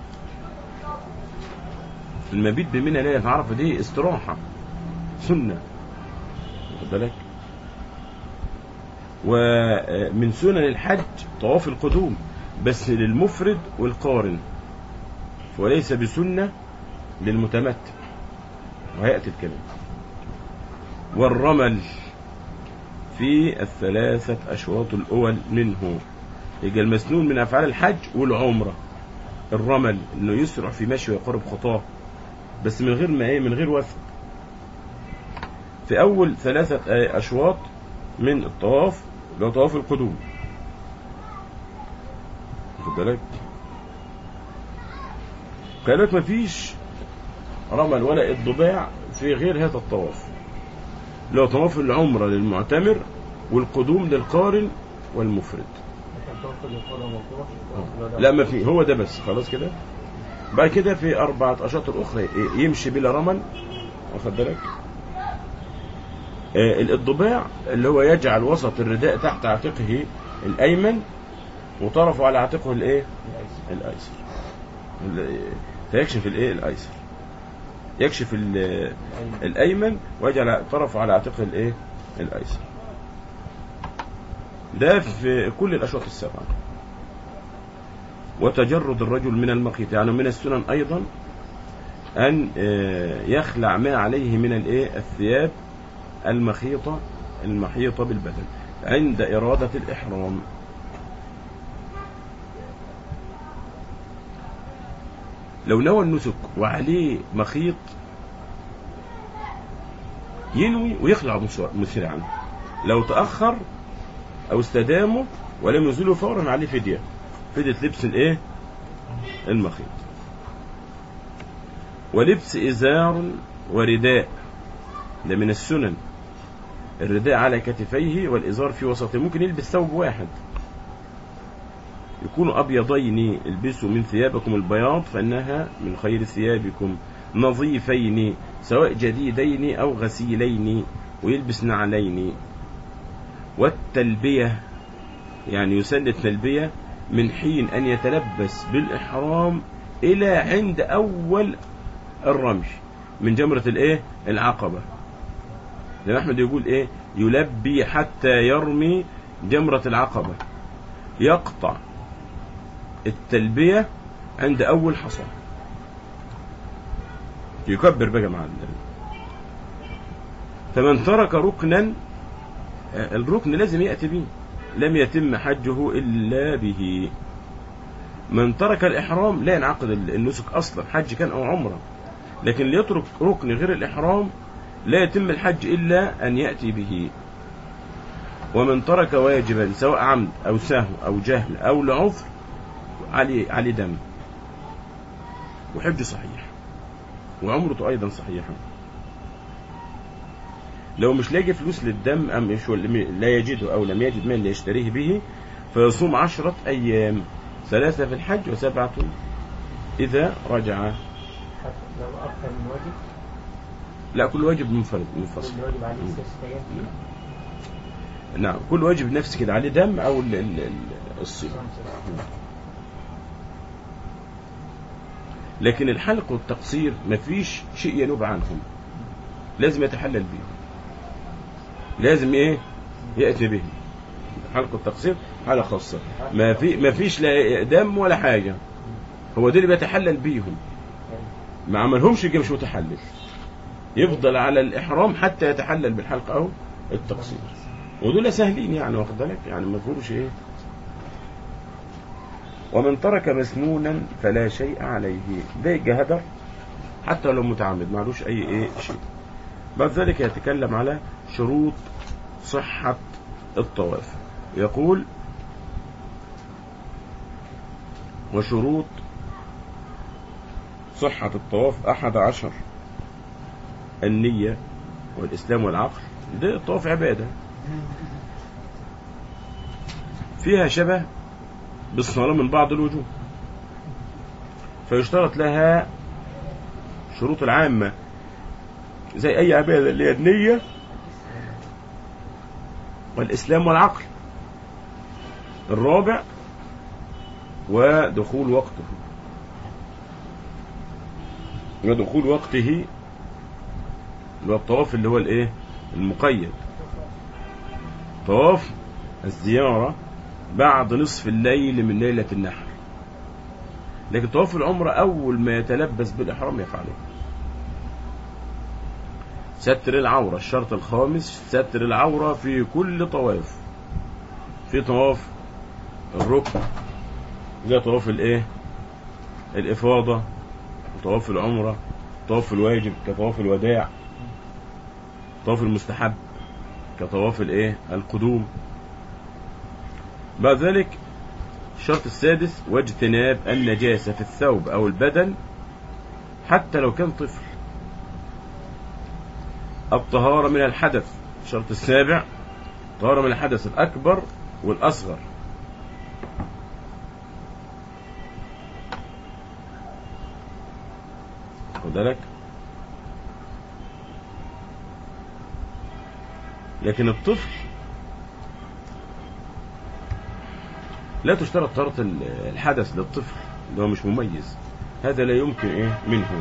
المبيت بمنى ليلة عرفة دي استراحة سنة واخد بالك ومن سنن الحج طواف القدوم بس للمفرد والقارن وليس بسنة للمتمتع وهيأتي الكلام والرمل في الثلاثة أشواط الأول منه يبقى المسنون من أفعال الحج والعمرة الرمل إنه يسرع في مشي ويقرب خطاه بس من غير ما إيه من غير وثق في أول ثلاثة أشواط من الطواف اللي هو طواف القدوم واخد بالك قال لك مفيش رمل ولا الضباع في غير هذا الطواف اللي هو طواف العمرة للمعتمر والقدوم للقارن والمفرد عشان توصل للقرى مطروح لا ما في هو ده بس خلاص كده بعد كده في أربعة أشاطر أخرى ي- يمشي بلا رمل واخد بالك آه، الضباع اللي هو يجعل وسط الرداء تحت عاتقه الأيمن وطرفه على عاتقه الإيه؟ الأيسر ال- فيكشف الإيه؟ الأيسر يكشف ال- الأيمن ويجعل طرفه على عاتقه الإيه؟ الأيسر ده في كل الأشواط السبعة وتجرد الرجل من المخيط يعني من السنن أيضا أن آه، يخلع ما عليه من الإيه الثياب المخيطة المحيطة بالبدن عند إرادة الإحرام لو نوى النسك وعليه مخيط ينوي ويخلع مسر- مسرعا لو تأخر أو استدامه ولم يزله فورا عليه فدية فدية لبس الإيه المخيط ولبس إزار ورداء ده من السنن الرداء على كتفيه والإزار في وسطه ممكن يلبس ثوب واحد يكون أبيضين البسوا من ثيابكم البياض فإنها من خير ثيابكم نظيفين سواء جديدين أو غسيلين ويلبس نعلين والتلبية يعني يسن التلبية من حين أن يتلبس بالإحرام إلى عند أول الرمش من جمرة الإيه العقبة لأن أحمد يقول إيه يلبي حتى يرمي جمرة العقبة يقطع التلبية عند أول حصى يكبر بقى مع ال- فمن ترك ركنا آه، الركن لازم يأتي به لم يتم حجه إلا به من ترك الإحرام لا ينعقد ال- النسك أصلا حج كان أو عمرة لكن اللي يترك ركن غير الإحرام لا يتم الحج إلا أن يأتي به ومن ترك واجبا سواء عمد أو سهو أو جهل أو لعذر عليه عليه دم وحج صحيح وعمرته أيضا صحيحة لو مش لاقي فلوس للدم أم مش لا يجده أو لم يجد من يشتريه به فيصوم عشرة أيام ثلاثة في الحج وسبعة إذا رجع حتى لو أكثر من واجب لا كل واجب منفرد منفصل كل واجب عليه ست أيام فيه نعم كل واجب نفس كده عليه دم أو ال- ال- ال- الصيام خمسة. لكن الحلق والتقصير مفيش شيء ينوب عنهم لازم يتحلل بيه لازم ايه يأتي به حلق التقصير حالة خاصة ما في ما فيش لا دم ولا حاجة هو ده اللي بيتحلل بيهم ما عملهمش يبقى مش متحلل يفضل على الإحرام حتى يتحلل بالحلق أو التقصير ودول سهلين يعني واخد بالك يعني ما فيهمش ايه ومن ترك مسنونا فلا شيء عليه ده يبقى هدر حتى لو متعمد معلوش اي ايه شيء بعد ذلك يتكلم على شروط صحة الطواف يقول وشروط صحة الطواف أحد عشر النية والإسلام والعقل ده الطواف عبادة فيها شبه بالصلاة من بعض الوجوه فيشترط لها شروط العامة زي أي عبادة اللي هي النية والإسلام والعقل الرابع ودخول وقته ودخول وقته اللي هو الطواف اللي هو الايه المقيد طواف الزيارة بعد نصف الليل من ليلة النحر لكن طواف العمرة أول ما يتلبس بالإحرام يفعله ستر العورة الشرط الخامس ستر العورة في كل طواف في طواف الركن زي طواف الايه الإفاضة وطواف العمرة طواف الواجب كطواف الوداع طواف المستحب كطواف الايه القدوم بعد ذلك الشرط السادس واجتناب النجاسة في الثوب أو البدن حتى لو كان طفل الطهارة من الحدث الشرط السابع طهارة من الحدث الأكبر والأصغر خد بالك لكن الطفل لا تشترط طهارة الحدث للطفل اللي هو مش مميز هذا لا يمكن ايه منه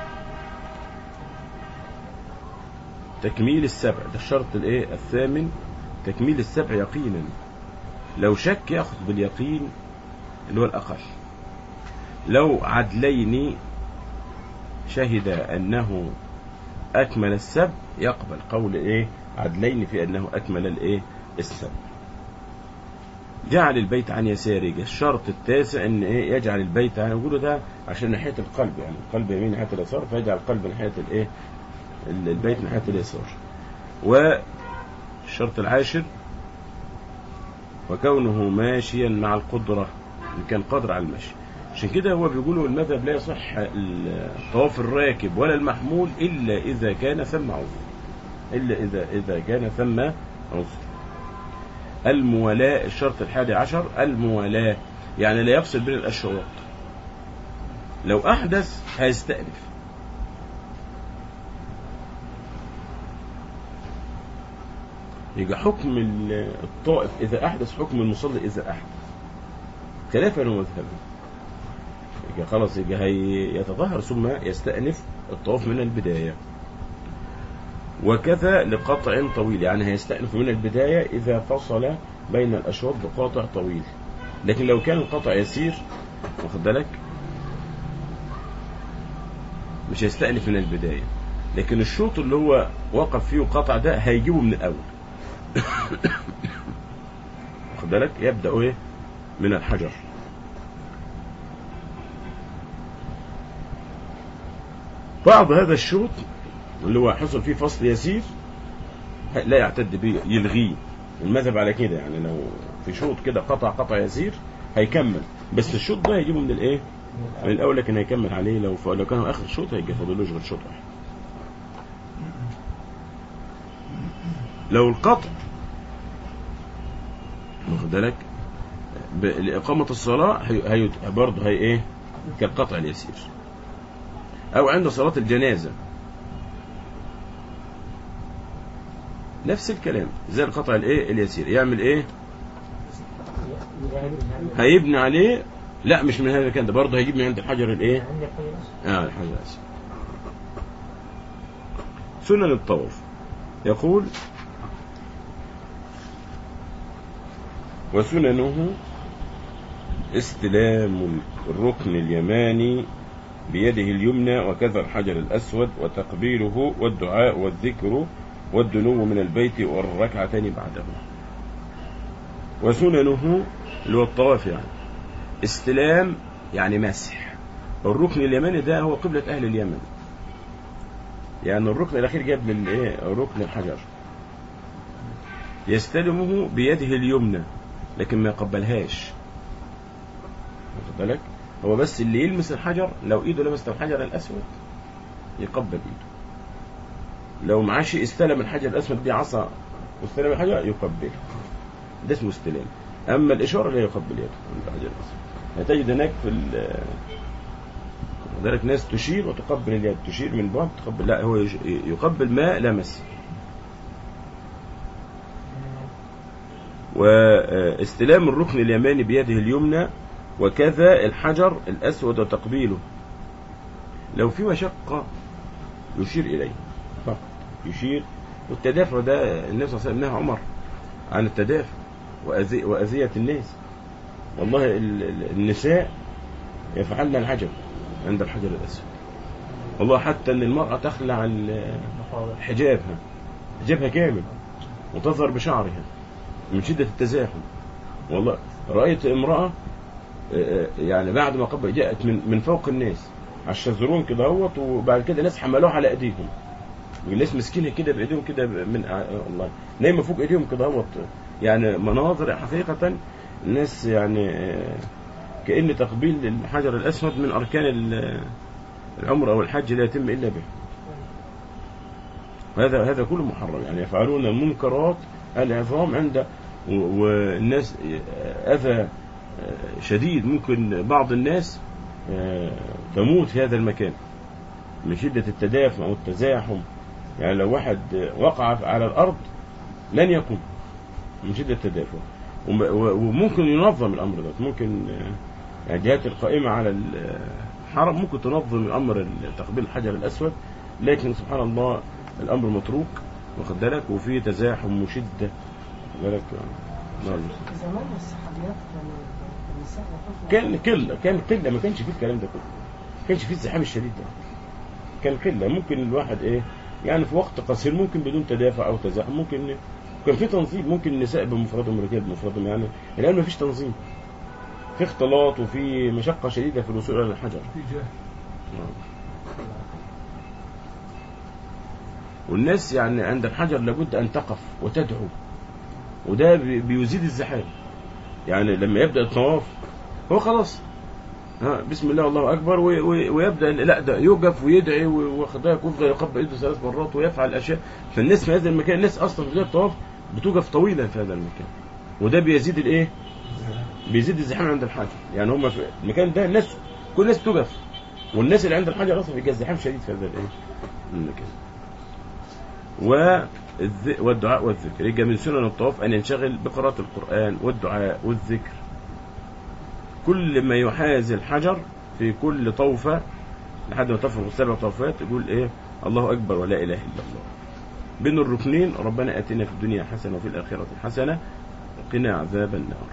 تكميل السبع ده الشرط الايه الثامن تكميل السبع يقينا لو شك ياخذ باليقين اللي هو الاقل لو عدلين شهد انه اكمل السبع يقبل قول ايه عدلين في انه اكمل الايه السبع جعل البيت عن يساره الشرط التاسع ان ايه يجعل البيت عن يقولوا ده عشان ناحيه القلب يعني القلب يمين ناحيه اليسار فيجعل القلب ناحيه الايه البيت ناحيه اليسار والشرط العاشر وكونه ماشيا مع القدره ان كان قادر على المشي عشان كده هو بيقولوا المذهب لا يصح طواف الراكب ولا المحمول الا اذا كان ثم عذر الا اذا اذا كان ثم عذر الموالاة الشرط الحادي عشر الموالاة يعني لا يفصل بين الأشواط لو أحدث هيستأنف يبقى حكم الطائف إذا أحدث حكم المصلي إذا أحدث خلافا ومذهبا يبقى خلاص يبقى هيتطهر ثم يستأنف الطواف من البداية وكذا لقطع طويل يعني هيستأنف من البداية إذا فصل بين الأشواط بقاطع طويل لكن لو كان القطع يسير واخد بالك مش هيستأنف من البداية لكن الشوط اللي هو وقف فيه قطع ده هيجيبه من الأول واخد بالك يبدأ ايه من الحجر بعض هذا الشوط اللي هو حصل فيه فصل يسير لا يعتد به يلغيه المذهب على كده يعني لو في شوط كده قطع قطع يسير هيكمل بس الشوط ده هيجيبه من الايه من الاول لكن هيكمل عليه لو ف... لو كان اخر شوط هيجي فاضلوش غير شوط واحد لو القطع واخد بالك ب... لإقامة الصلاة هي... هي... برضه هي ايه كالقطع اليسير أو عند صلاة الجنازة نفس الكلام زي القطع الايه اليسير يعمل ايه هيبني عليه لا مش من هذا المكان ده برضه هيجيب من عند الحجر الايه عندي حاجة اه الحجر الاسود سنن الطواف يقول وسننه استلام الركن اليماني بيده اليمنى وكذا الحجر الأسود وتقبيله والدعاء والذكر والدنو من البيت والركعتين بعده وسننه اللي هو الطواف يعني استلام يعني مسح الركن اليماني ده هو قبلة أهل اليمن يعني الركن الأخير جاب للإيه ركن الحجر يستلمه بيده اليمنى لكن ما يقبلهاش واخد بالك هو بس اللي يلمس الحجر لو ايده لمست الحجر الاسود يقبل ايده لو معاه شيء استلم الحجر الاسود دي عصا واستلم الحجر يقبله ده اسمه استلام اما الاشاره لا يقبل يده عند الحجر الاسود هتجد هناك في ال- ذلك ناس تشير وتقبل اليد تشير من بعد تقبل لا هو يش- يقبل ما لمس واستلام الركن اليماني بيده اليمنى وكذا الحجر الأسود وتقبيله لو في مشقة يشير إليه فقط يشير والتدافع ده النبي صلى الله عليه وسلم نهى عمر عن التدافع وأذي وأذية الناس والله ال- ال- النساء يفعلن العجب عند الحجر الأسود والله حتى أن المرأة تخلع ال- مقاومة حجابها حجابها كامل وتظهر بشعرها من شدة التزاحم والله رأيت امرأة آه، آه، يعني بعد ما قبل جاءت من من فوق الناس على الشذرون كده اهوت وبعد كده ناس حملوها على ايديهم الناس مسكينها كده بايديهم كده من آه، الله نايمه فوق ايديهم كده اهوت يعني مناظر حقيقة الناس يعني آه، كأن تقبيل الحجر الأسود من أركان ال- العمر أو الحج لا يتم إلا به وهذا هذا كله محرم يعني يفعلون المنكرات العظام عند و- والناس أذى شديد ممكن بعض الناس آه، تموت في هذا المكان من شدة التدافع والتزاحم يعني لو واحد وقع على الأرض لن يقوم من شدة التدافع وم- و- وممكن ينظم الأمر ده ممكن آه، يعني الجهات القائمة على الحرم ممكن تنظم الأمر تقبيل الحجر الأسود لكن سبحان الله الأمر متروك واخد بالك وفيه تزاحم وشدة واخد بالك آه، نعم. زمان الصحابيات كانوا النساء يطوفن كان قلة كان قلة ما كانش فيه الكلام ده كله ما كانش فيه الزحام الشديد ده كان قلة ممكن الواحد ايه يعني في وقت قصير ممكن بدون تدافع او تزاحم ممكن كان في تنظيم ممكن النساء بمفردهم والرجال بمفردهم يعني الان ما فيش تنظيم في اختلاط وفي مشقة شديدة في الوصول إلى الحجر في جهل والناس يعني عند الحجر لابد أن تقف وتدعو وده بي- بيزيد الزحام يعني لما يبدأ الطواف هو خلاص ها بسم الله الله أكبر وي- وي- ويبدأ لا ده يوقف ويدعي و- واخد بالك ويفضل يقبل ايده ثلاث مرات ويفعل أشياء فالناس في هذا المكان الناس أصلا في بداية الطواف بتوقف طويلا في هذا المكان وده بيزيد الإيه؟ بيزيد الزحام عند الحجر يعني هم في المكان ده الناس كل الناس بتوقف والناس اللي عند الحجر اصلا بيبقى الزحام شديد في هذا الايه المكان والذ- والدعاء والذكر يبقى من سنن الطواف ان ينشغل بقراءة القرآن والدعاء والذكر كل ما يحاذي الحجر في كل طوفة لحد ما تفرغ السبع طوفات يقول ايه الله اكبر ولا اله الا الله بين الركنين ربنا اتنا في الدنيا حسنه وفي الاخره حسنه وقنا عذاب النار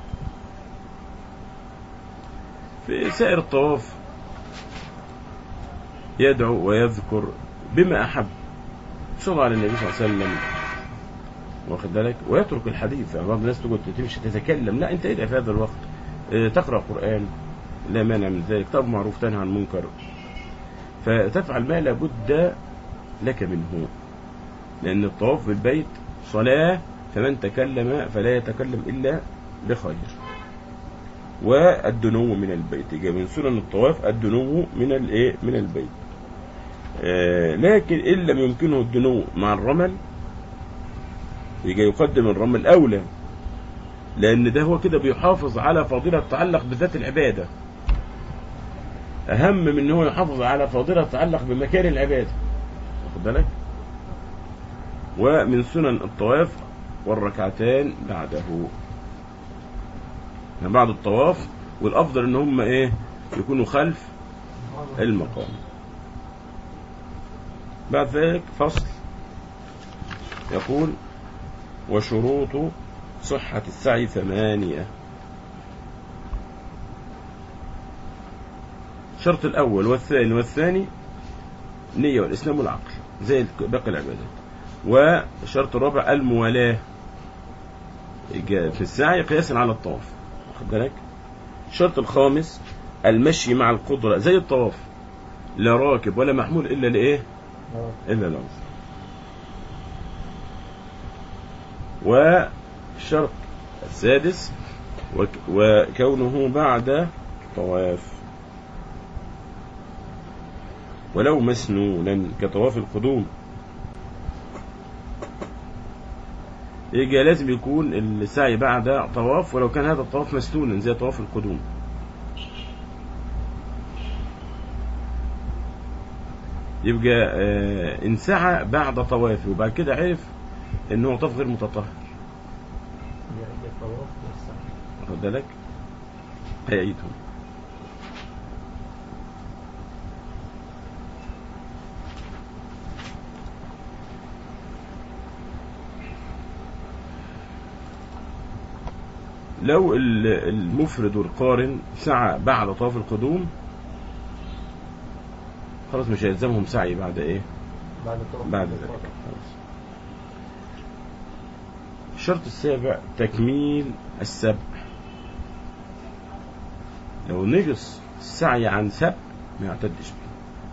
في سائر الطواف يدعو ويذكر بما أحب صلى على النبي صلى الله عليه وسلم واخد بالك ويترك الحديث يعني بعض الناس تقعد تمشي تتكلم لا انت ادعي في هذا الوقت اه، تقرا قران لا مانع من ذلك طب معروف تنهى عن المنكر فتفعل ما لابد لك منه لان الطواف بالبيت صلاه فمن تكلم فلا يتكلم الا بخير والدنو من البيت يبقى من سنن الطواف الدنو من الايه من البيت آه لكن ان لم يمكنه الدنو مع الرمل يبقى يقدم الرمل اولى لان ده هو كده بيحافظ على فضيله تتعلق بذات العباده اهم من ان هو يحافظ على فضيله تتعلق بمكان العباده واخد بالك ومن سنن الطواف والركعتان بعده يعني بعد الطواف والافضل ان هم ايه يكونوا خلف المقام بعد ذلك فصل يقول وشروط صحة السعي ثمانية الشرط الأول والثاني والثاني نية والإسلام والعقل زي باقي العبادات والشرط الرابع الموالاة جاء في السعي قياسا على الطواف واخد بالك الشرط الخامس المشي مع القدرة زي الطواف لا راكب ولا محمول إلا لإيه إلا لو والشرط السادس وك وكونه بعد طواف ولو مسنونا كطواف القدوم يبقى لازم يكون السعي بعد طواف ولو كان هذا الطواف مسنونا زي طواف القدوم يبقى آه، ان سعى بعد طوافه وبعد كده عرف ان هو طواف غير متطهر يعيد الطواف والسعي واخد بالك هيعيدهم لو ال- المفرد والقارن سعى بعد طواف القدوم خلاص مش هيلزمهم سعي بعد ايه بعد الطواف بعد ذلك خلاص. الشرط السابع تكميل السبع لو نقص السعي عن سبع ما يعتدش به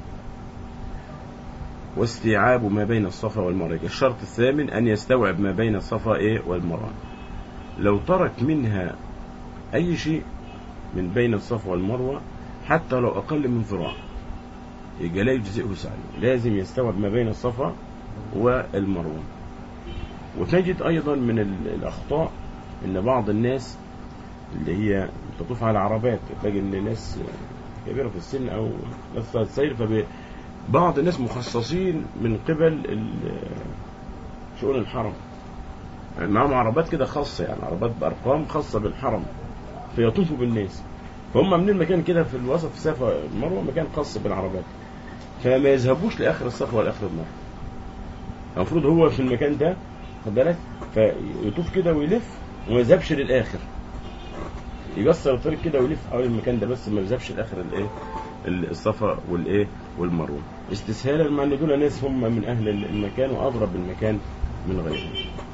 واستيعاب ما بين الصفا والمروة الشرط الثامن أن يستوعب ما بين الصفا إيه والمروة لو ترك منها أي شيء من بين الصفا والمروة حتى لو أقل من ذراع يبقى لا يجزئه سعيه لازم يستوعب ما بين الصفا والمروة وتجد أيضا من ال- الأخطاء أن بعض الناس اللي هي تطوف على عربات تلاقي ان ناس كبيرة في السن أو ناس السير فبعض الناس مخصصين من قبل ال- شؤون الحرم يعني معاهم عربات كده خاصة يعني عربات بأرقام خاصة بالحرم فيطوفوا بالناس فهم عاملين مكان كده في الوسط في صفا المروة مكان خاص بالعربات فما يذهبوش لآخر الصفا ولا آخر المروة المفروض هو في المكان ده خد بالك فيطوف كده ويلف وما يذهبش للآخر يقصر الطريق كده ويلف حوالين المكان ده بس ما يذهبش لاخر الايه ال- الصفا والايه والمروه استسهالا مع ان دول ناس هم من اهل المكان واضرب بالمكان من غيرهم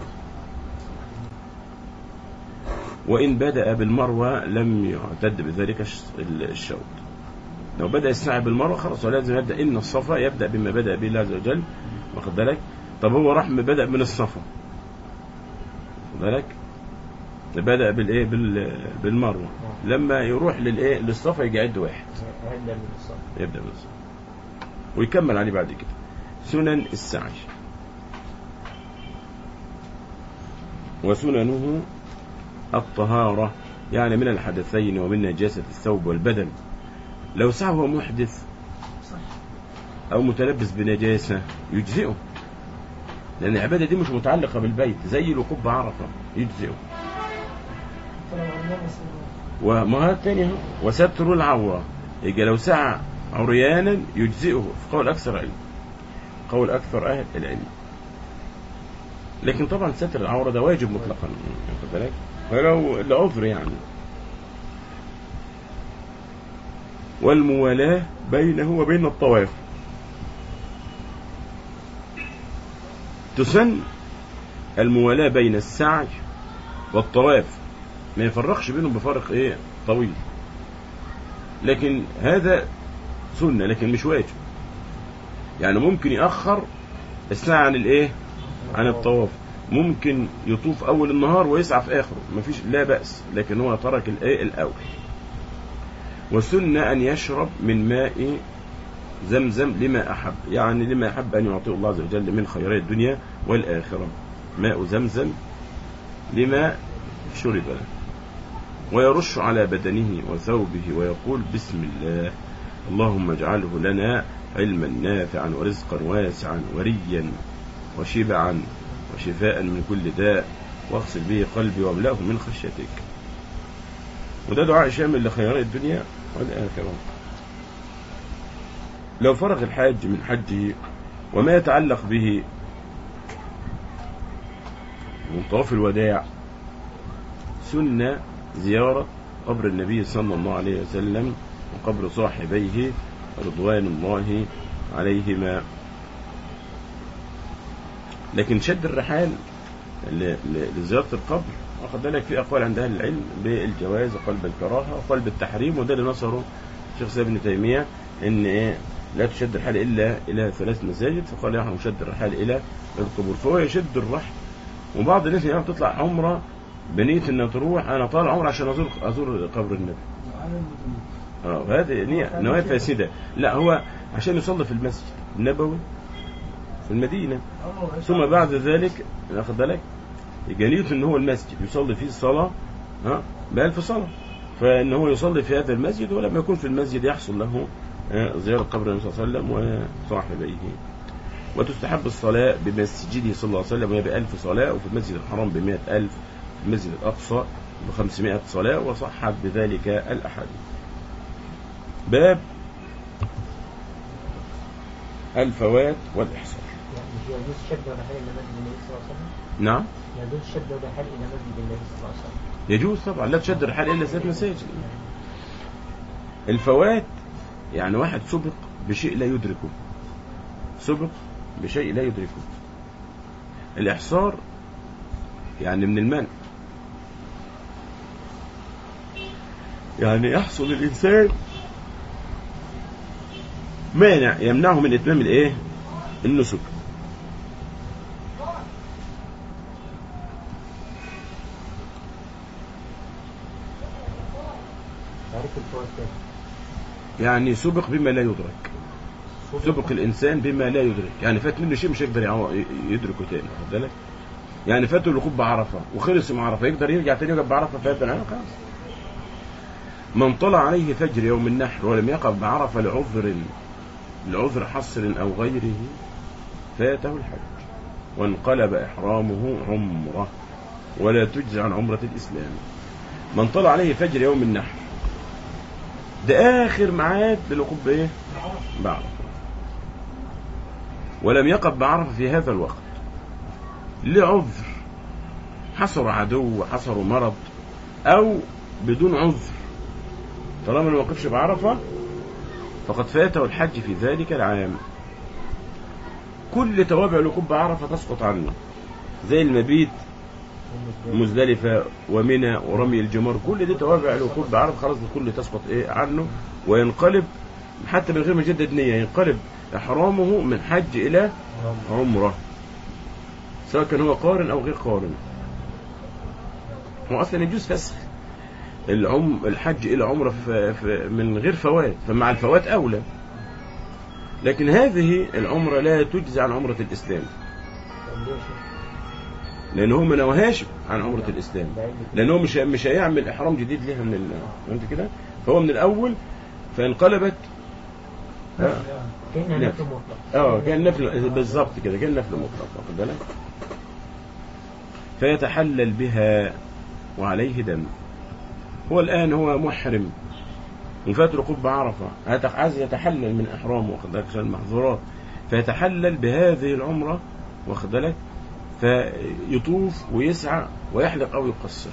وان بدا بالمروه لم يعتد بذلك الش- ال- الشوط لو بدا السعي بالمروه خلاص هو لازم يبدا ان الصفا يبدا بما بدا به الله عز وجل واخد بالك طب هو راح بدا من الصفا واخد بالك بدأ بالايه بال- بالمروه لما يروح للايه للصفا يجي يعد واحد هيبدأ من الصف يبدأ بالصفا ويكمل عليه بعد كده سنن السعي وسننه الطهارة يعني من الحدثين ومن نجاسة الثوب والبدن لو سعى هو محدث أو متلبس بنجاسة يجزئه لأن العبادة دي مش متعلقة بالبيت زي الوقوف بعرفة يجزئه طلع الله مثلا وما هو الثاني اهو وستر العورة يبقى لو سعى عريانا يجزئه في قول أكثر علم قول أكثر أهل العلم لكن طبعا ستر العورة ده واجب مطلقا واخد بالك ولو لعذر يعني والموالاة بينه وبين الطواف تسن الموالاة بين السعي والطواف ما يفرقش بينهم بفرق ايه طويل لكن هذا سنة لكن مش واجب يعني ممكن يأخر الساعة عن الايه عن الطواف ممكن يطوف اول النهار ويسعى في اخره مفيش لا بأس لكن هو ترك الايه الاول والسنة ان يشرب من ماء زمزم لما احب يعني لما يحب ان يعطيه الله عز وجل من خيرات الدنيا والاخرة ماء زمزم لما شرب له ويرش على بدنه وثوبه ويقول بسم الله اللهم اجعله لنا علما نافعا ورزقا واسعا وريا وشبعا وشفاء من كل داء واغسل به قلبي واملاه من خشيتك وده دعاء شامل لخيرات الدنيا والآخرة لو فرغ الحاج من حجه وما يتعلق به من طواف الوداع سنة زيارة قبر النبي صلى الله عليه وسلم وقبر صاحبيه رضوان الله عليهما لكن شد الرحال ل- ل- لزيارة القبر واخد بالك في أقوال عند أهل العلم بالجواز وقال بالكراهة وقال بالتحريم وده اللي نصره الشيخ سيد ابن تيمية إن إيه لا تشد الرحال إلا إلى ثلاث مساجد فقال يحرم شد الرحال إلى القبور فهو يشد الرحل وبعض الناس يعني بتطلع عمرة بنية إنها تروح أنا طالع عمرة عشان أزور أزور قبر النبي اه هذه نية نوايا فاسدة لا هو عشان يصلي في المسجد النبوي في المدينة ثم بعد ذلك واخد بالك جنيته ان هو المسجد يصلي فيه الصلاة ها بألف صلاة فان هو يصلي في هذا المسجد ولما يكون في المسجد يحصل له آه، زيارة قبر النبي صلى الله عليه وسلم وصاحبيه وتستحب الصلاة بمسجده صلى الله عليه وسلم وهي بألف صلاة وفي المسجد الحرام بمئة ألف في المسجد الأقصى بخمسمائة صلاة وصحت بذلك الأحاديث باب الفوات والإحصار يعني مش يجوز شد الرحال إلى مسجد النبي صلى الله عليه وسلم نعم يجوز شد الرحال إلى مسجد النبي صلى الله عليه وسلم يجوز طبعا لا تشد الرحال إلا ثلاث مساجد الفوات يعني واحد سبق بشيء لا يدركه سبق بشيء لا يدركه الإحصار يعني من المنع يعني يحصل الإنسان مانع يمنعه من إتمام الإيه النسك تعريف الفوات كده يعني سبق بما لا يدرك سبق الانسان بما لا يدرك يعني فات منه شيء مش هيقدر يعو- ي- يدركه تاني واخد بالك يعني فاته الوقوف بعرفه وخلص من عرفه يقدر يرجع تاني يقف بعرفه فات العام خلاص من طلع عليه فجر يوم النحر ولم يقف بعرفه لعذر لعذر حصر او غيره فاته الحج وانقلب احرامه عمره ولا تجزي عن عمره الاسلام من طلع عليه فجر يوم النحر ده اخر ميعاد للوقوف بايه بعرفه ولم يقف بعرفه في هذا الوقت لعذر حصر عدو حصر مرض او بدون عذر طالما ما وقفش بعرفه فقد فاته الحج في ذلك العام كل توابع الوقوف بعرفه تسقط عنه زي المبيت مزدلفة ومنى ورمي الجمار كل دي توابع الوقوف بعرف خلاص الكل تسقط ايه عنه وينقلب حتى من غير ما يجدد نية ينقلب إحرامه من حج إلى عمرة سواء كان هو قارن أو غير قارن هو أصلا يجوز فسخ العم الحج إلى عمرة في في من غير فوات فمع الفوات أولى لكن هذه العمرة لا تجزي عن عمرة الإسلام طب ليه يا شيخ؟ لأن هو ما نواهاش عن عمرة الإسلام ده علم لان هو مش مش هيعمل احرام جديد ليها من ال... فهمت كده فهو من الاول فانقلبت اه كأنها نعم. نفي مطلق آه، كان نفل بالظبط كده كان نفل مطلق واخد بالك فيتحلل بها وعليه دم هو الان هو محرم وفات ركوب بعرفه هت- عايز يتحلل من احرامه واخد بالك عشان المحظورات فيتحلل بهذه العمره واخد بالك فيطوف ويسعى ويحلق او يقصر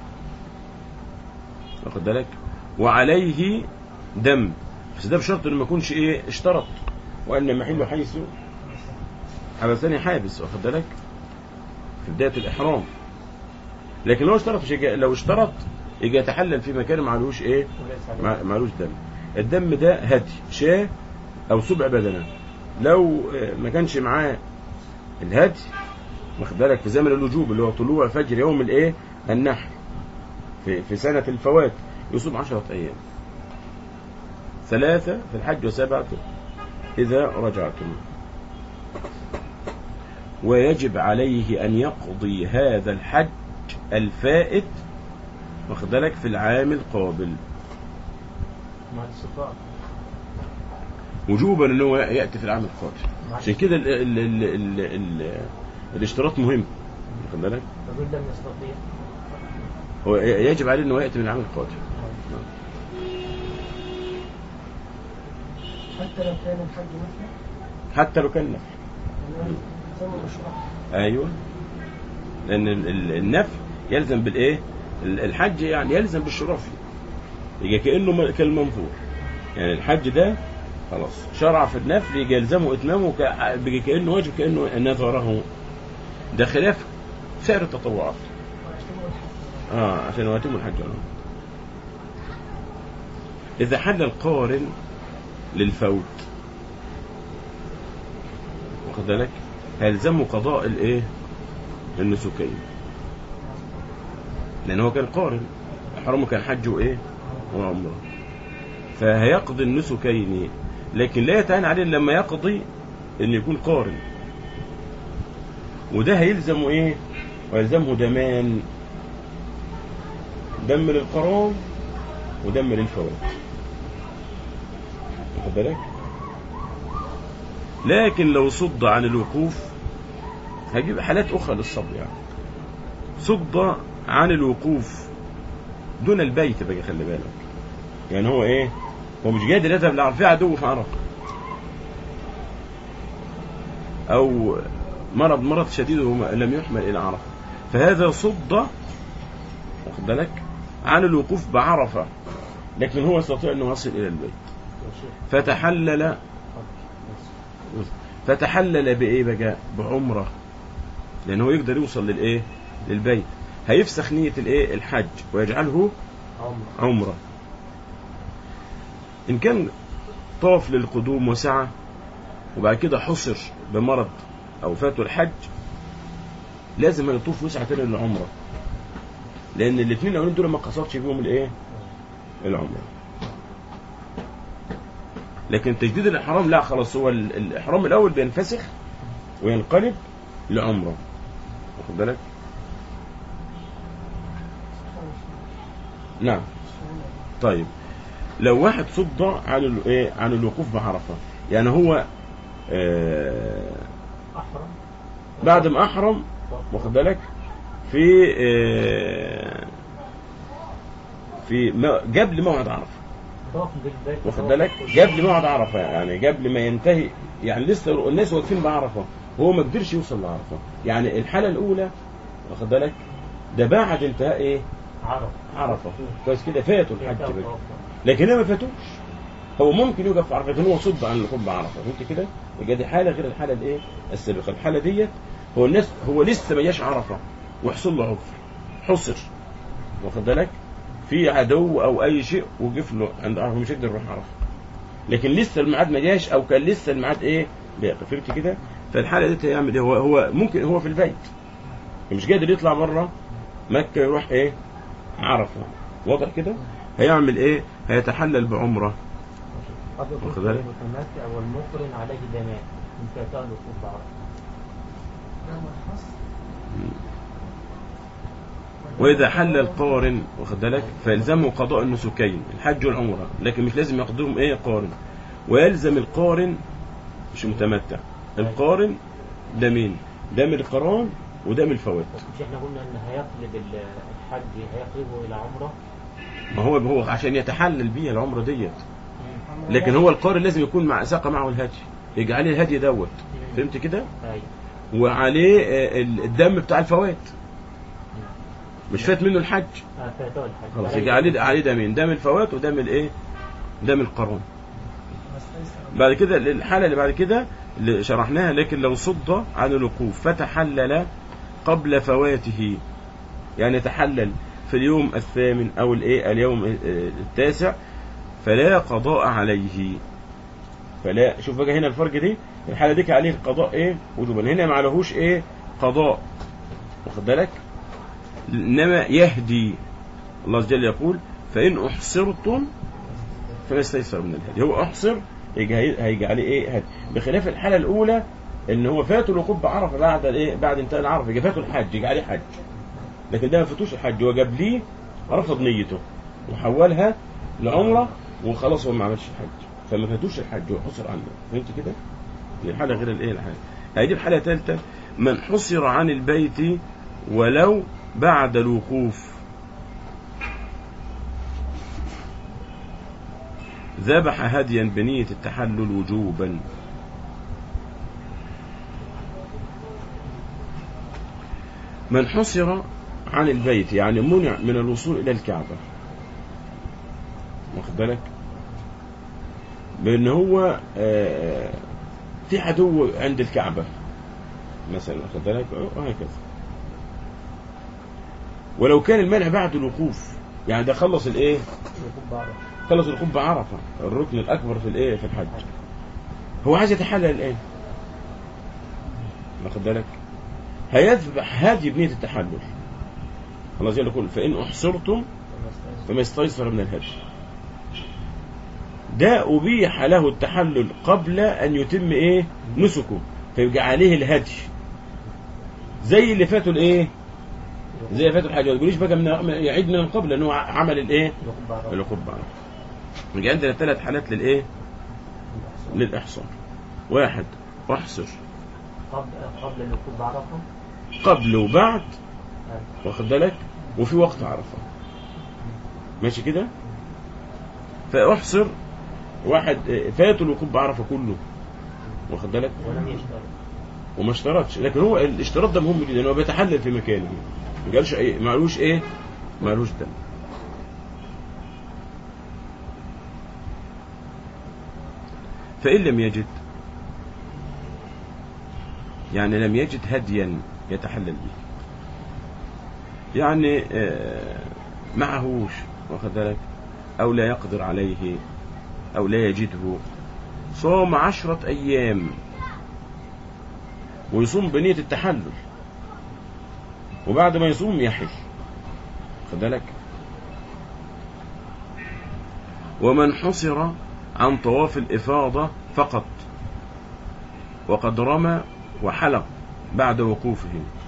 واخد بالك وعليه دم بس ده بشرط انه ما يكونش ايه اشترط وان محله حيث حبسني حابس واخد بالك في بدايه الاحرام لكن لو اشترط مش يجي لو اشترط يجي يتحلل في مكان معلوش ايه وليس عليه مع- معلوش دم الدم ده هدي شاه او سبع بدنه لو آه، ما كانش معاه الهدي واخد بالك في زمن الوجوب اللي هو طلوع فجر يوم الايه النحر في في سنه الفوات يصوم عشرة ايام ثلاثة في الحج وسبعة إذا رجعتم ويجب عليه أن يقضي هذا الحج الفائت واخد بالك في العام القابل مع الاستطاعة وجوبا ان هو ياتي في العام القادم مع عشان كده ال ال ال ال ال الاشتراط مهم واخد بالك فدول لم يستطيع هو يجب عليه انه ياتي من العام القادم حتى لو كان الحج مثلا حتى لو كان نفل يعني زي ما مشروع ايوه لان ال- ال- النفل يلزم بالايه ال- الحج يعني يلزم بالشروع فيه يجي كأنه م- كالمنظور يعني الحج ده خلاص شرع في النفل يجي يلزمه إتمامه ك- بيجي كأنه واجب كأنه نذره ده خلاف سائر التطوعات اه عشان يتم الحج والعمرة. إذا حل القارن للفوت واخد بالك هيلزمه قضاء الايه النسكين لان هو كان قارن حرمه كان حج وايه وعمره فهيقضي النسكين لكن لا يتعين عليه إلا لما يقضي ان يكون قارن وده هيلزمه ايه ويلزمه دمان دم للقران ودم للفوات واخد بالك لكن لو صد عن الوقوف هجيب حالات أخرى للصد يعني صد عن الوقوف دون البيت بقى خلي بالك يعني هو ايه هو مش قادر يذهب لعرفة في عدو في عرفة أو مرض مرض شديد وهو لم يحمل إلى عرفة فهذا صد واخد بالك عن الوقوف بعرفة لكن هو يستطيع أنه يصل إلى البيت فتحلل فتحلل بايه بقى بعمره لان هو يقدر يوصل للايه للبيت هيفسخ نيه الايه الحج ويجعله عمر عمره ان كان طاف للقدوم وسعى وبعد كده حصر بمرض او فاته الحج لازم يطوف وسعة تاني للعمره لان الاثنين الاولين دول ما قصدش فيهم الايه العمره لكن تجديد الاحرام لا خلاص هو ال- الاحرام الاول بينفسخ وينقلب لعمره واخد بالك نعم طيب لو واحد صد عن ال- ايه عن الوقوف بعرفه يعني هو آه أحرم بعد ما احرم واخد بالك في آه في ما- قبل موعد عرفه طاف بالبيت واخد بالك قبل موعد عرفه يعني قبل ما ينتهي يعني لسه الناس واقفين بعرفه هو ما قدرش يوصل لعرفه يعني الحاله الاولى واخد بالك ده بعد انتهاء ايه عرف عرفه كويس كده فاتوا الحج بقى لكن هي ما فاتوش هو ممكن يوقف في عرفه لكن هو صد عن الوقوف بعرفه فهمت كده يبقى دي حاله غير الحاله الايه السابقه الحاله ديت هو الناس هو لسه ما جاش عرفه وحصل له عذر حصر واخد بالك في عدو او اي شيء وقف له عند عرفه مش هيقدر يروح عرفه لكن لسه الميعاد ما جاش او كان لسه الميعاد ايه باقي فهمت كده فالحاله دي هيعمل ايه هو هو ممكن هو في البيت مش قادر يطلع بره مكه يروح ايه عرفه واضح كده هيعمل ايه هيتحلل بعمره قد يكون واخد بالك؟ المتمتع والمقرن عليه دمان من فاتاه الوقوف بعرف يوم الخص واذا حل القارن واخد بالك فيلزمه قضاء النسكين الحج والعمره لكن مش لازم يقضيهم ايه قارن ويلزم القارن مش متمتع القارن دمين دم القران ودم الفوات مش احنا قلنا ان هيقلب ال- الحج هيقلبه الى عمره ما هو هو عشان يتحلل بيها العمره ديت لكن هو القارن لازم يكون مع ساق معه الهدي يجي عليه الهدي دوت فهمت كده ايوه وعليه آه، الدم بتاع الفوات مش فات منه الحج آه، فاتاه الحج خلاص عليه يجي عليه عليه دمين دم الفوات ودم الايه دم القرون بعد كده الحالة اللي بعد كده اللي شرحناها لكن لو صد عن الوقوف فتحلل قبل فواته يعني تحلل في اليوم الثامن او الايه اليوم آه، التاسع فلا قضاء عليه فلا شوف بقى هنا الفرق دي الحالة دي كان عليه قضاء ايه وجوبا هنا ما عليهوش ايه قضاء واخد بالك انما يهدي الله عز وجل يقول فان احصرتم فما استيسر من الهدي هو احصر يجي هي- هيجي عليه ايه هدي بخلاف الحاله الاولى ان هو فاته الوقوف بعرفه بعد الايه بعد انتهاء العرفه يجي فاته الحج يجي عليه حج لكن ده ما فاتوش الحج هو جاب ليه رفض نيته وحولها لعمره وخلاص هو ما عملش الحج فما فاتوش الحج هو حصر عنه فهمت كده؟ دي الحاله غير الايه الحاله هيجيب حاله ثالثه من حصر عن البيت ولو بعد الوقوف ذبح هديا بنية التحلل وجوبا من حصر عن البيت يعني منع من الوصول إلى الكعبة واخد بالك بأن هو آه، في عدو عند الكعبة مثلا واخد بالك وهكذا ولو كان المنع بعد الوقوف يعني ده خلص الايه يكون بعرف خلص الوقوف بعرفة الركن الأكبر في الايه في الحج هو عايز يتحلل الآن واخد بالك هيذبح هذه بنية التحلل الله جل يقول فإن أحصرتم فما استيسر من الهدي ده أبيح له التحلل قبل أن يتم إيه نسكه فيبقى عليه الهدي زي اللي فاتوا الإيه زي اللي فاتوا الحاجة ما تقوليش بقى من يعيد من قبل لأنه عمل الإيه يكون بعرف العقوب بعد يبقى عندنا ثلاث حالات للإيه للإحصار واحد أحصر قبل قبل الوقوف بعرفه قبل وبعد أيوة. واخد بالك وفي وقت عرفه ماشي كده فاحصر واحد آه، فات الوقوف بعرفه كله واخد بالك ولم يشترط وما اشترطش لكن هو الاشتراط ده مهم جدا هو بيتحلل في مكانه ما قالش ايه ما قالوش ايه ما قالوش دم فإن لم يجد يعني لم يجد هديا يتحلل به يعني آه، معهوش واخد بالك أو لا يقدر عليه أو لا يجده صام عشرة أيام ويصوم بنية التحلل وبعد ما يصوم يحل خد بالك ومن حصر عن طواف الإفاضة فقط وقد رمى وحلق بعد وقوفه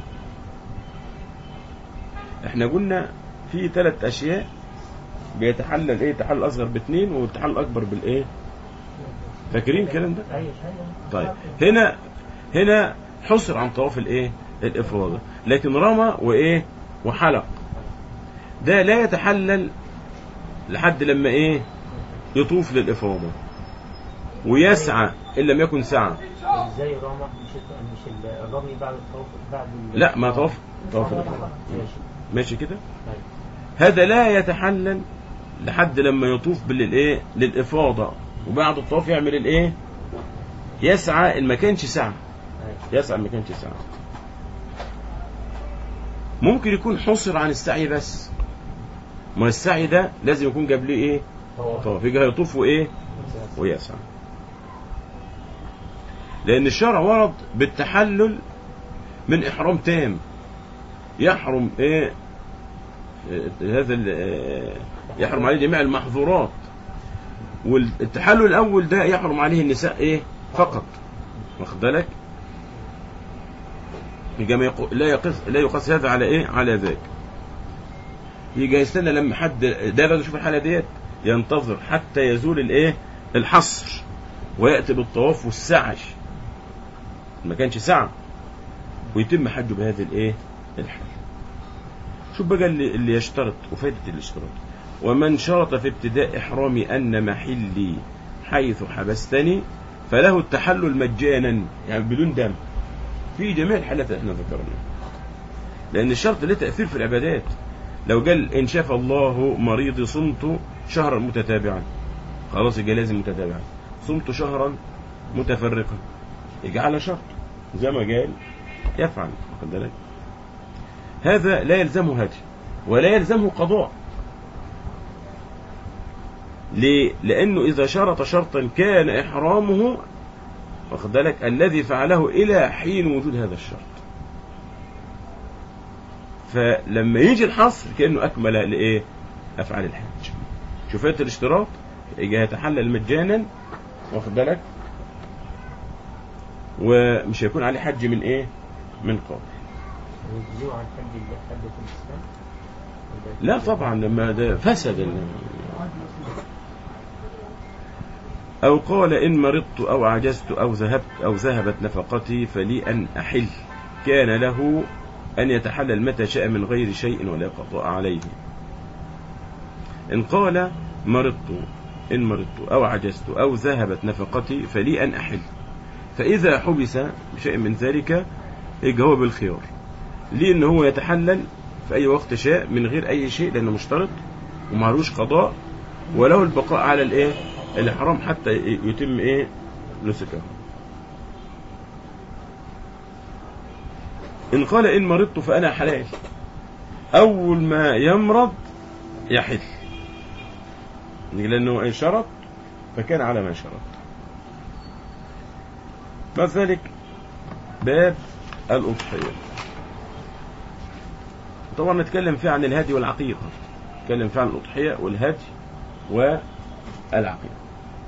احنا قلنا في ثلاث أشياء بيتحلل ايه تحلل أصغر باثنين والتحلل الأكبر بالايه فاكرين الكلام ده أي شيء طيب هنا هنا حصر عن طواف الايه الافاضه لكن رمى وايه وحلق ده لا يتحلل لحد لما ايه يطوف للافاضه ويسعى ان لم يكن سعى ازاي رمى مش مش الرمي بعد الطواف بعد ال- لا ما طواف طواف الافاضه ماشي ماشي كده أيوة. هذا لا يتحلل لحد لما يطوف بالايه للافاضه وبعد الطواف يعمل الايه يسعى ان ما كانش سعى أيوة. يسعى ما كانش سعى ممكن يكون حصر عن السعي بس ما السعي ده لازم يكون جاب ليه ايه طواف. طواف يجي هيطوف وايه ويسعى لان الشرع ورد بالتحلل من احرام تام يحرم ايه آه، هذا ال- آه، يحرم عليه جميع المحظورات والتحلل الاول ده يحرم عليه النساء ايه فقط واخد بالك يبقى ما يقو- لا يقص لا يقاس هذا على ايه على ذاك يجي يستنى لما حد ده لازم يشوف الحاله ديت ينتظر حتى يزول الايه الحصر وياتي بالطواف والسعي ما كانش سعى ويتم حجه بهذه الايه الحال شوف بقى اللي, اللي يشترط وفائده الاشتراط ومن شرط في ابتداء احرامي ان محلي حيث حبستني فله التحلل مجانا يعني بدون دم في جميع الحالات اللي احنا ذكرناها لان الشرط له تاثير في العبادات لو قال ان شاف الله مريضي صمت شهرا متتابعا خلاص يبقى لازم متتابعا صمت شهرا متفرقا يجي على شرط زي ما قال يفعل واخد بالك هذا لا يلزمه هدي ولا يلزمه قضاء ليه؟ لأنه إذا شرط شرطا كان إحرامه واخد بالك الذي فعله إلى حين وجود هذا الشرط فلما يجي الحصر كأنه أكمل لإيه؟ أفعال الحج شوفات الاشتراط يجي يتحلل مجانا واخد بالك ومش هيكون عليه حج من إيه؟ من قبل ويجزئوا عن حج ال- حجة الإسلام لا طبعا لما ده فسد ال- أو قال إن مرضت أو عجزت أو ذهبت أو ذهبت نفقتي فلي أن أحل كان له أن يتحلل متى شاء من غير شيء ولا قضاء عليه إن قال مرضت إن مرضت أو عجزت أو ذهبت نفقتي فلي أن أحل فإذا حبس بشيء من ذلك يبقى هو بالخيار ليه إن هو يتحلل في اي وقت شاء من غير اي شيء لانه مشترط ومعلوش قضاء وله البقاء على الايه الاحرام حتى يتم ايه نسكه ان قال ان مرضت فانا حلال اول ما يمرض يحل لانه ان شرط فكان على ما شرط بعد ذلك باب الأضحية طبعا نتكلم فيه عن الهدي والعقيقة نتكلم فيه عن الأضحية والهدي والعقيقة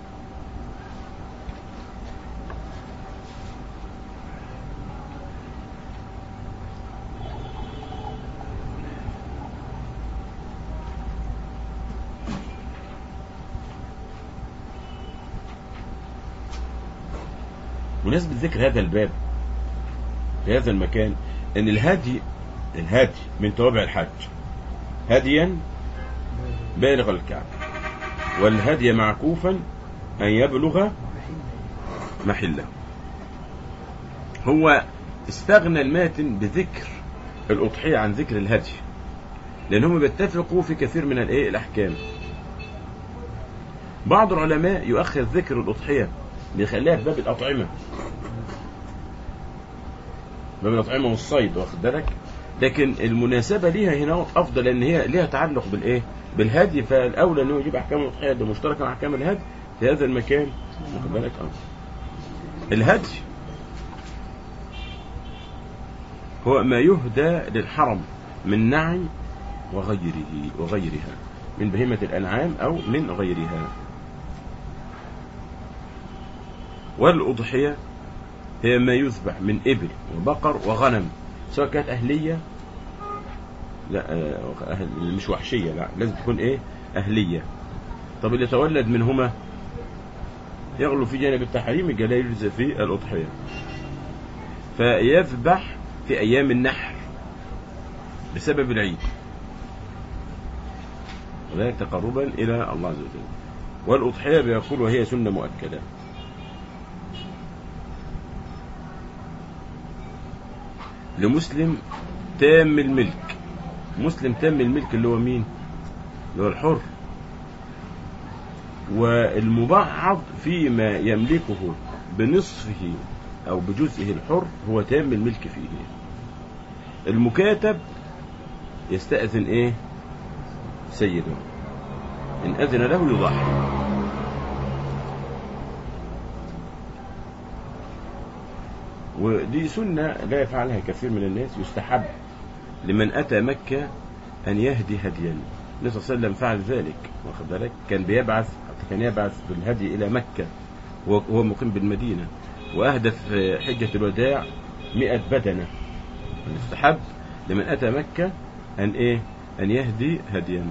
بمناسبة ذكر هذا الباب في هذا المكان ان الهدي الهدي من توابع الحج هديا بالغ الكعب والهدي معكوفا ان يبلغ محله هو استغنى الماتن بذكر الأضحية عن ذكر الهدي لأنهم بيتفقوا في كثير من الإيه الأحكام بعض العلماء يؤخر ذكر الأضحية بيخليها في باب الأطعمة باب الأطعمة والصيد واخد بالك لكن المناسبة ليها هنا أفضل لأن هي ليها تعلق بالإيه بالهدي فالأولى أنه يجيب أحكام الأضحية ده مشتركة مع أحكام الهدي في هذا المكان واخد بالك أه الهدي هو ما يهدى للحرم من نعم وغيره وغيرها من بهيمة الأنعام أو من غيرها والأضحية هي ما يذبح من إبل وبقر وغنم سواء كانت أهلية لا آه، أهل مش وحشية لا لازم تكون إيه أهلية طب اللي يتولد منهما يغلو في جانب التحريم يبقى لا يجزى في الأضحية فيذبح في أيام النحر بسبب العيد وذلك تقربا إلى الله عز وجل والأضحية بيقول وهي سنة مؤكدة لمسلم تام الملك مسلم تام الملك اللي هو مين اللي هو الحر والمبعض فيما يملكه بنصفه أو بجزئه الحر هو تام الملك فيه المكاتب يستأذن إيه سيده إن أذن له يضحي ودي سنة لا يفعلها كثير من الناس يستحب لمن أتى مكة أن يهدي هديا النبي صلى الله عليه وسلم فعل ذلك واخد بالك كان بيبعث كان يبعث بالهدي إلى مكة وهو مقيم بالمدينة وأهدى في حجة الوداع مئة بدنة يستحب لمن أتى مكة أن إيه أن يهدي هديا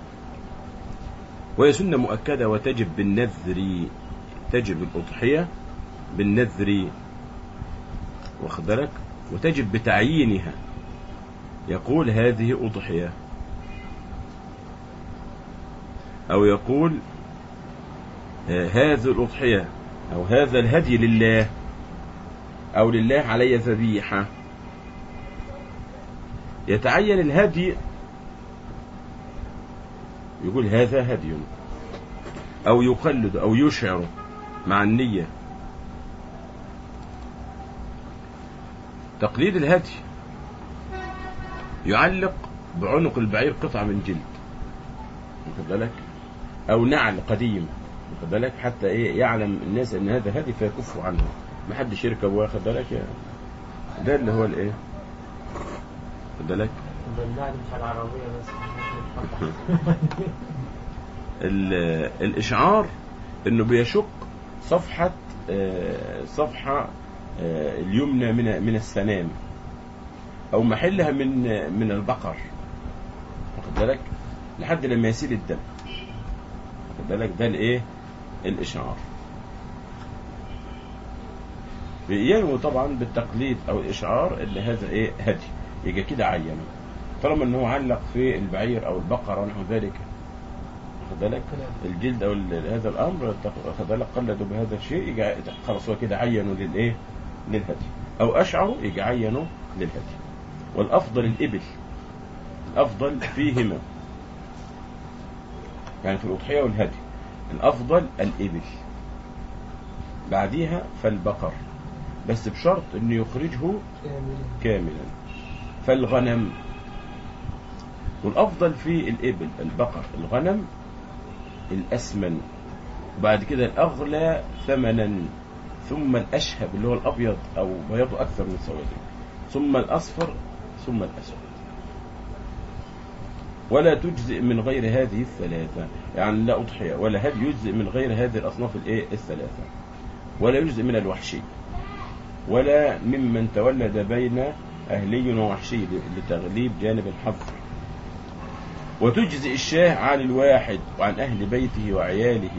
وهي سنة مؤكدة وتجب بالنذر تجب الأضحية بالنذر واخد بالك وتجب بتعيينها يقول هذه أضحية أو يقول آه، هذه الأضحية أو هذا الهدي لله أو لله علي ذبيحة يتعين الهدي يقول هذا هدي أو يقلد أو يشعر مع النية تقليد الهدي يعلق بعنق البعير قطعة من جلد واخد بالك أو نعل قديم واخد بالك حتى إيه يعلم الناس إن هذا هدي فيكفوا عنه ما حدش يركب واخد بالك يا ده اللي هو الإيه واخد بالك بالله مش على العربية بس ال- الإشعار إنه بيشق صفحة آه، صفحة آه، اليمنى من من السنام أو محلها من من البقر واخد بالك لحد لما يسيل الدم واخد بالك ده الإيه الإشعار ينوي طبعا بالتقليد أو الإشعار اللي هذا إيه هدي يبقى كده عينه طالما إنه علق في البعير أو البقرة ونحو ذلك واخد بالك الجلد او ال- هذا الامر واخد بالك قلدوا بهذا الشيء يجي خلاص هو كده عينوا للايه للهدي او اشعروا يجي عينوا للهدي والافضل الابل الأفضل فيهما يعني في الأضحية والهدي الأفضل الإبل بعديها فالبقر بس بشرط أنه يخرجه كاملا فالغنم والأفضل في الإبل البقر الغنم الأسمن وبعد كده الأغلى ثمنا ثم الأشهب اللي هو الأبيض أو بياضه أكثر من سواده ثم الأصفر ثم الأسود ولا تجزئ من غير هذه الثلاثة يعني لا أضحية ولا هدي يجزئ من غير هذه الأصناف الإيه الثلاثة ولا يجزئ من الوحشي ولا ممن تولد بين أهلي ووحشي لتغليب جانب الحظر وتجزئ الشاه عن الواحد وعن أهل بيته وعياله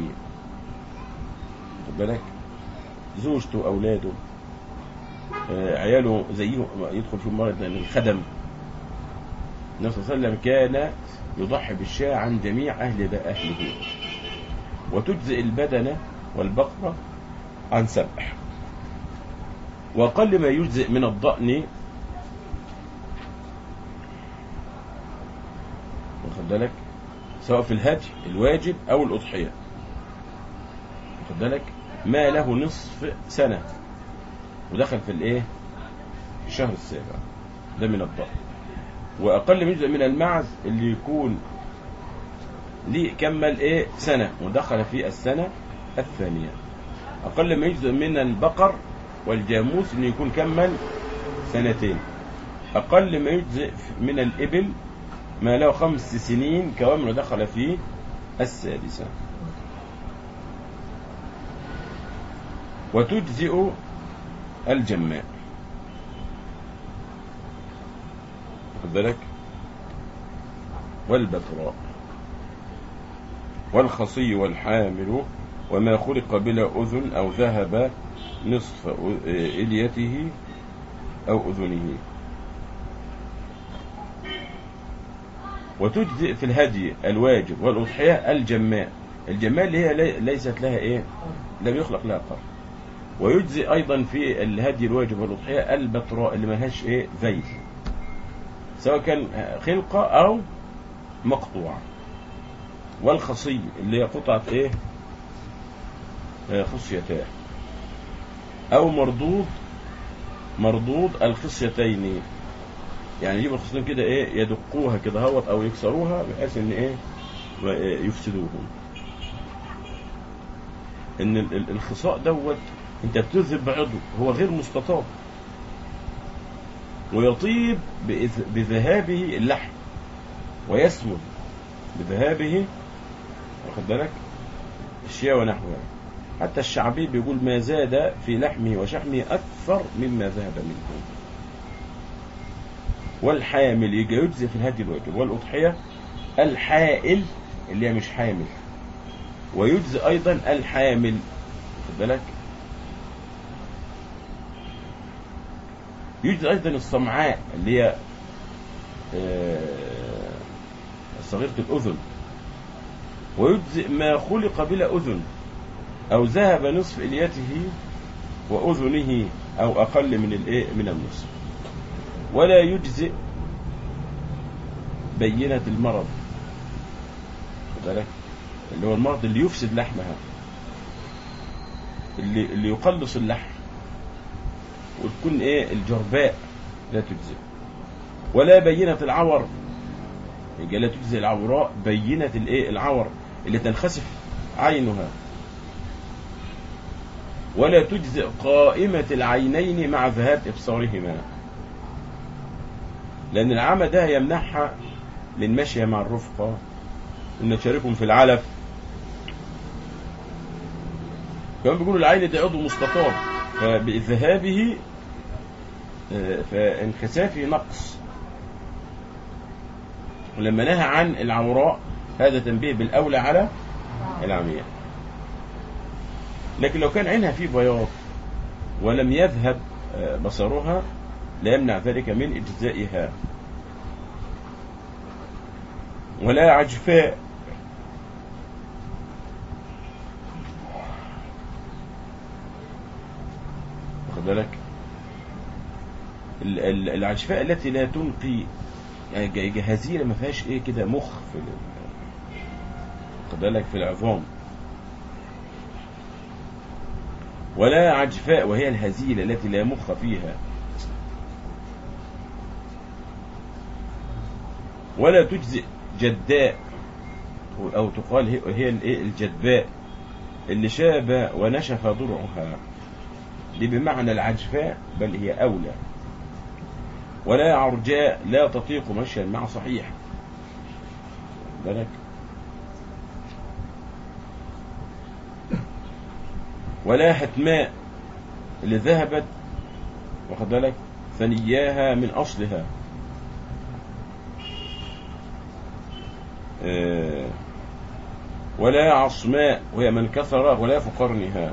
خد بالك زوجته أولاده آه، عياله زيه يدخل في مرض من الخدم النبي صلى الله عليه وسلم كان يضحي بالشاة عن جميع أهل أهله وتجزئ البدنة والبقرة عن سبع وأقل ما يجزئ من الضأن واخد بالك سواء في الهدي الواجب أو الأضحية واخد بالك ما له نصف سنة ودخل في الايه في الشهر السابع ده من الضأن واقل من جزء من المعز اللي يكون ليه كمل ايه سنة ودخل في السنة الثانية اقل ما يجزء من البقر والجاموس انه يكون كمل سنتين اقل ما يجزئ من الابل ما له خمس سنين كوامل ودخل في السادسة وتجزئ الجماء خد بالك والبتراء والخصي والحامل وما خلق بلا أذن أو ذهب نصف إليته أو أذنه وتجزئ في الهدي الواجب والأضحية الجماء الجماء اللي هي لي- ليست لها إيه لم يخلق لها قرن ويجزي ايضا في الهدي الواجب والاضحيه البتراء اللي ملهاش ايه ذيل سواء كان خلقه او مقطوعه والخصي اللي هي قطعه ايه آه، خصيتاه او مردود مردود الخصيتين يعني يجيبوا الخصيتين كده ايه يدقوها كده هوت او يكسروها بحيث ان ايه يفسدوهم ان ال- ال- الخصاء دوت انت بتذهب بعضو هو غير مستطاب ويطيب بإذ- بذهابه اللحم ويسود بذهابه واخد بالك الشياء ونحوها حتى الشعبي بيقول ما زاد في لحمه وشحمه أكثر مما ذهب منه والحامل يجي يجزي في الهدي الواجب والأضحية الحائل اللي هي مش حامل ويجزي أيضا الحامل واخد بالك يوجد أيضا الصمعاء اللي هي آه، صغيرة الأذن ويجزئ ما خلق بلا أذن أو ذهب نصف إليته وأذنه أو أقل من الإيه من النصف ولا يجزئ بينة المرض خد بالك اللي هو المرض اللي يفسد لحمها اللي اللي يقلص اللحم وتكون ايه الجرباء لا تجزئ ولا بينة العور يبقى لا تجزئ العوراء بينة الايه العور اللي تنخسف عينها ولا تجزئ قائمة العينين مع ذهاب إبصارهما لأن العمى ده يمنعها للمشي مع الرفقة إن تشاركهم في العلف كمان بيقولوا العين ده عضو مستطاب فبذهابه آه، فانخسافه نقص ولما نهى عن العوراء هذا تنبيه بالأولى على العمياء لكن لو كان عينها فيه بياض ولم يذهب آه، بصرها لا يمنع ذلك من إجزائها ولا عجفاء واخد بالك ال- ال- العجفاء التي لا تنقي يعني ج- ج- هزيلة ما فيهاش ايه كده مخ في ال- خد بالك في العظام ولا عجفاء وهي الهزيلة التي لا مخ فيها ولا تجزئ جداء أو تقال هي- هي الإيه؟ الجدباء اللي شاب ونشف ضرعها دي بمعنى العجفاء بل هي أولى ولا عرجاء لا تطيق مشيا مع صحيح بالك ولا هتماء اللي ذهبت واخد بالك ثنياها من أصلها آه، ولا عصماء وهي من كثر ولا في قرنها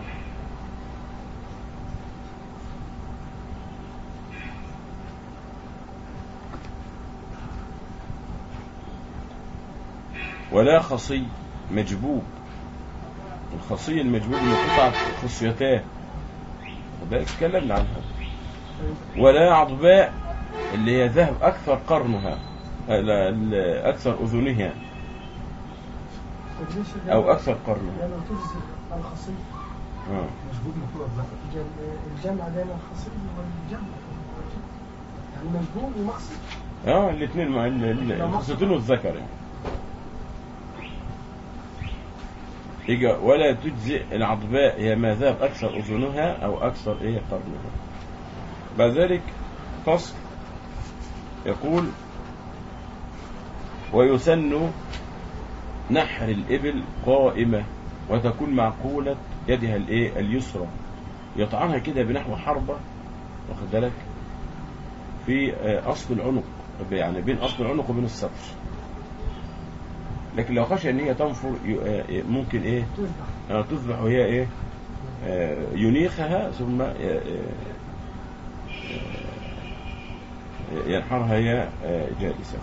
ولا خصي مجبوب الخصي المجبوب اللي قطعت خصيتاه ده اتكلمنا عنها ولا عضباء اللي هي ذهب أكثر قرنها آه، لا، ال- أكثر أذنها طب ليش الجمع- أو أكثر قرنها دايما تجزي الخصي آه. مشبوط مفروض الذكر الجم- الجمع دايما خصي والجمع يعني مجبور ومقصد اه الاثنين مع ال- ال- الخصيتين والذكر يعني يجي ولا تجزئ العضباء هي ما ذهب اكثر اذنها او اكثر ايه قرنها بعد ذلك فصل يقول ويسن نحر الإبل قائمة وتكون معقولة يدها الايه اليسرى يطعنها كده بنحو حربة واخد بالك في آه، أصل العنق يعني بين أصل العنق وبين السطر لكن لو خشى ان هي تنفر ي- آه، ممكن ايه تذبح آه، تذبح وهي ايه آه، ينيخها ثم آه، آه، آه، ينحرها هي آه، جالسة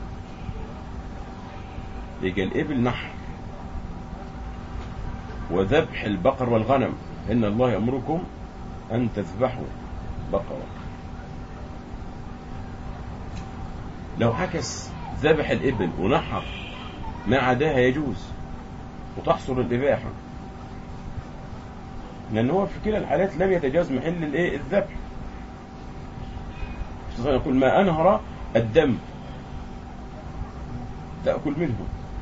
يجي الإبل نحر وذبح البقر والغنم إن الله يأمركم أن تذبحوا بقرة لو عكس ذبح الإبل ونحر ما عداها يجوز وتحصل الإباحة لأن هو في كلا الحالات لم يتجاوز محل الإيه الذبح يقول ما أنهر الدم تأكل منه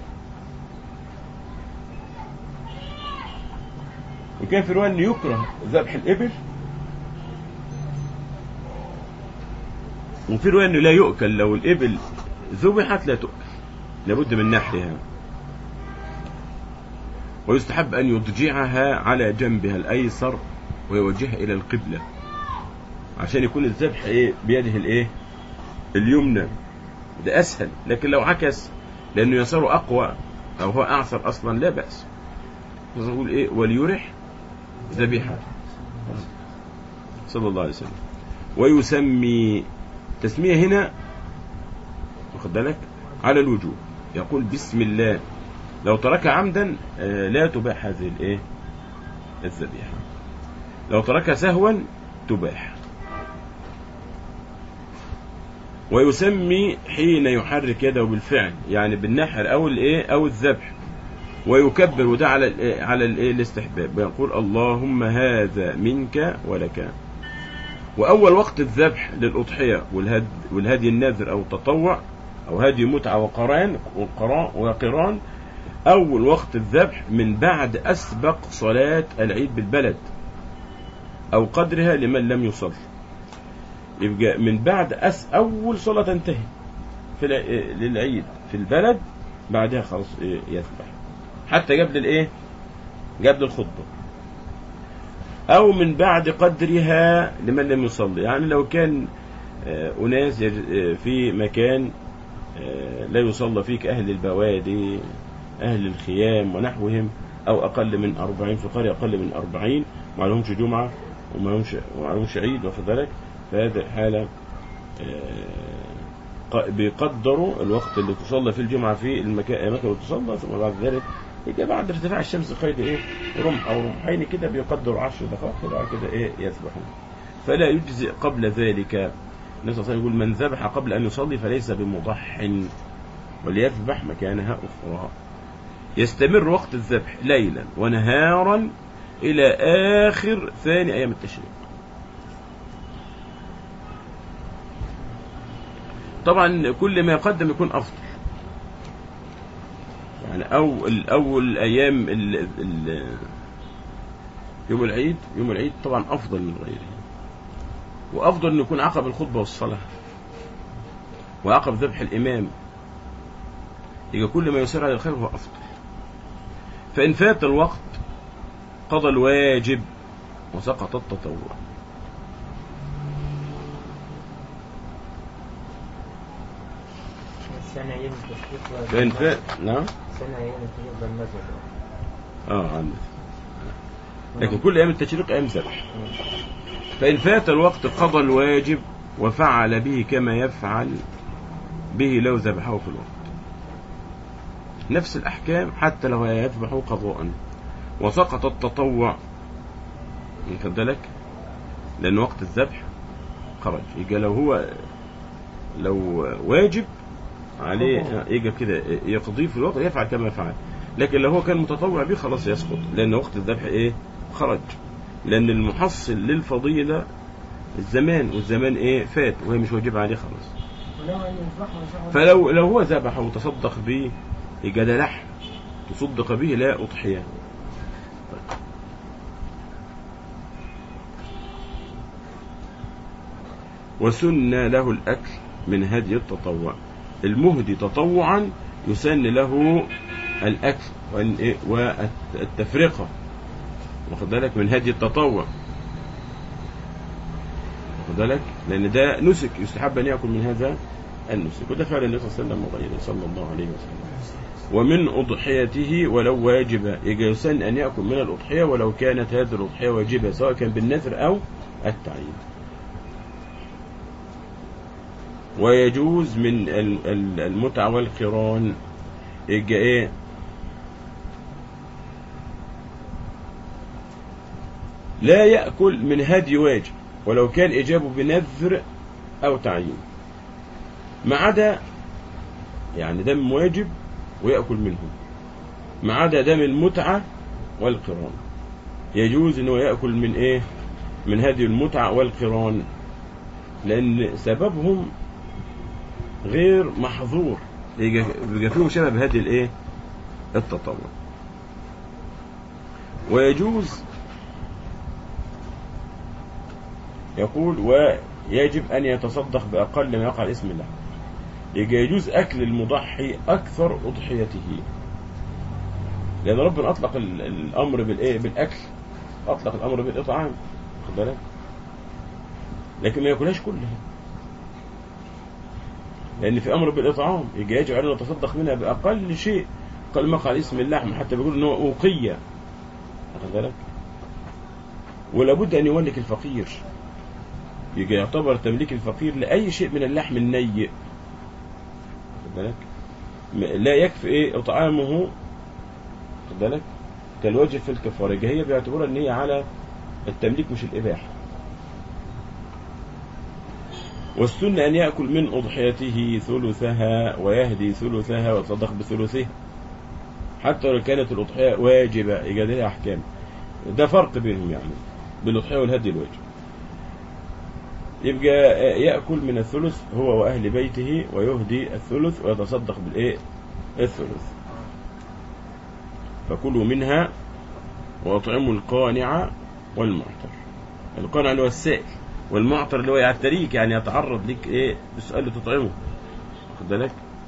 وكان في رواية أن يكره ذبح الإبل وفي رواية أنه لا يؤكل لو الإبل ذبحت لا تؤكل لابد من نحرها ويستحب أن يضجعها على جنبها الأيسر ويوجهها إلى القبلة عشان يكون الذبح إيه بيده الإيه اليمنى ده أسهل لكن لو عكس لأنه يساره أقوى أو هو أعسر أصلا لا بأس نقول إيه وليرح ذبيحة صلى الله عليه وسلم ويسمي تسمية هنا واخد بالك على الوجوب يقول بسم الله لو ترك عمدا آه، لا تباح هذه الايه الذبيحة لو ترك سهوا تباح ويسمي حين يحرك يده بالفعل يعني بالنحر او الايه او الذبح ويكبر وده على الايه على الايه الاستحباب ويقول اللهم هذا منك ولك واول وقت الذبح للاضحيه والهد والهدي النذر او التطوع او هدي متعه وقران وقران وقران اول وقت الذبح من بعد اسبق صلاه العيد بالبلد او قدرها لمن لم يصل يبقى من بعد أس أول صلاة تنتهي في الع- إيه، للعيد في البلد بعدها خلاص إيه، يذبح حتى قبل الإيه قبل الخطبة أو من بعد قدرها لمن لم يصلي يعني لو كان آه، أناس يج- آه، في مكان آه، لا يصلى فيه كأهل البوادي أهل الخيام ونحوهم أو أقل من أربعين في قرية أقل من أربعين ما لهمش جمعة وما لهمش وما لهمش عيد واخد بالك فهذه الحالة آه، ق- بيقدروا الوقت اللي تصلى فيه الجمعة في المكان الأماكن اللي تصلى ثم بعد ذلك يجي بعد ارتفاع الشمس قيد ايه رمح او رمحين كده بيقدروا عشر دقائق كده بعد كده ايه يذبحون فلا يجزئ قبل ذلك النبي صلى الله عليه وسلم يقول من ذبح قبل أن يصلي فليس بمضح وليذبح مكانها أخرى يستمر وقت الذبح ليلا ونهارا إلى آخر ثاني أيام التشريق طبعا كل ما يقدم يكون أفضل يعني أو الأول أيام ال ال يوم العيد يوم العيد طبعا أفضل من غيره وأفضل أن يكون عقب الخطبة والصلاة وعقب ذبح الإمام يبقى كل ما يسير على الخير هو أفضل فإن فات الوقت قضى الواجب وسقط التطوع السنة أيام التشريق فإن فات نعم السنة أيام التشريق بالمذهب اه عندك لكن كل أيام التشريق أيام ذبح فإن فات الوقت قضى الواجب وفعل به كما يفعل به لو ذبحه في الوقت نفس الأحكام حتى لو يذبحه قضاء وسقط التطوع واخد بالك لأن وقت الذبح خرج يبقى لو هو لو واجب عليه يجي كده يقضيه في الوقت يفعل كما يفعل لكن لو هو كان متطوع به خلاص يسقط لأن وقت الذبح إيه خرج لأن المحصل للفضيلة الزمان والزمان إيه فات وهي مش واجب عليه خلاص ولو أن يذبحه يذبحه فلو لو هو ذبح وتصدق به يبقى ده لحم تصدق به لا أضحية وسن له الأكل من هدي التطوع المهدي تطوعا يسن له الأكل وال- إيه؟ والتفرقة واخد بالك من هدي التطوع واخد بالك لأن ده نسك يستحب أن يأكل من هذا النسك وده فعل النبي صلى الله عليه وسلم وغيره صلى الله عليه وسلم ومن أضحيته ولو واجبة يجي يسن أن يأكل من الأضحية ولو كانت هذه الأضحية واجبة سواء كان بالنذر أو التعيين ويجوز من ال- ال- المتعة والقران يجي إيه لا يأكل من هدي واجب ولو كان إجابه بنذر أو تعيين ما عدا يعني دم واجب ويأكل منه ما عدا دم المتعة والقران يجوز انه يأكل من ايه من هدي المتعة والقران لأن سببهم غير محظور يبقى يبقى فيهم شبه بهدي الايه التطوع ويجوز يقول ويجب أن يتصدق بأقل ما يقع اسم الله يبقى يجوز أكل المضحي أكثر أضحيته لأن ربنا أطلق ال- الأمر بالإيه بالأكل أطلق الأمر بالإطعام خد بالك لكن ما ياكلهاش كلها لأن في أمر بالإطعام يجي يجب علينا نتصدق منها بأقل شيء قال ما قال اسم اللحم حتى بيقول إن هو أوقية واخد بالك ولابد أن يملك الفقير يجي يعتبر تمليك الفقير لأي شيء من اللحم النيء واخد بالك م- لا يكفي إيه إطعامه واخد بالك كالواجب في الكفارة يجي هي بيعتبرها إن هي على التمليك مش الإباحة والسنة أن يأكل من أضحيته ثلثها ويهدي ثلثها ويتصدق بثلثها حتى لو كانت الأضحية واجبة يبقى لها أحكام ده فرق بينهم يعني بين الأضحية والهدي الواجب يبقى يأكل من الثلث هو وأهل بيته ويهدي الثلث ويتصدق بالإيه الثلث فكلوا منها وأطعموا القانع والمعتر القانع اللي هو السائل والمعطر اللي هو يعتريك يعني يتعرض لك ايه بسؤال تطعمه واخد بالك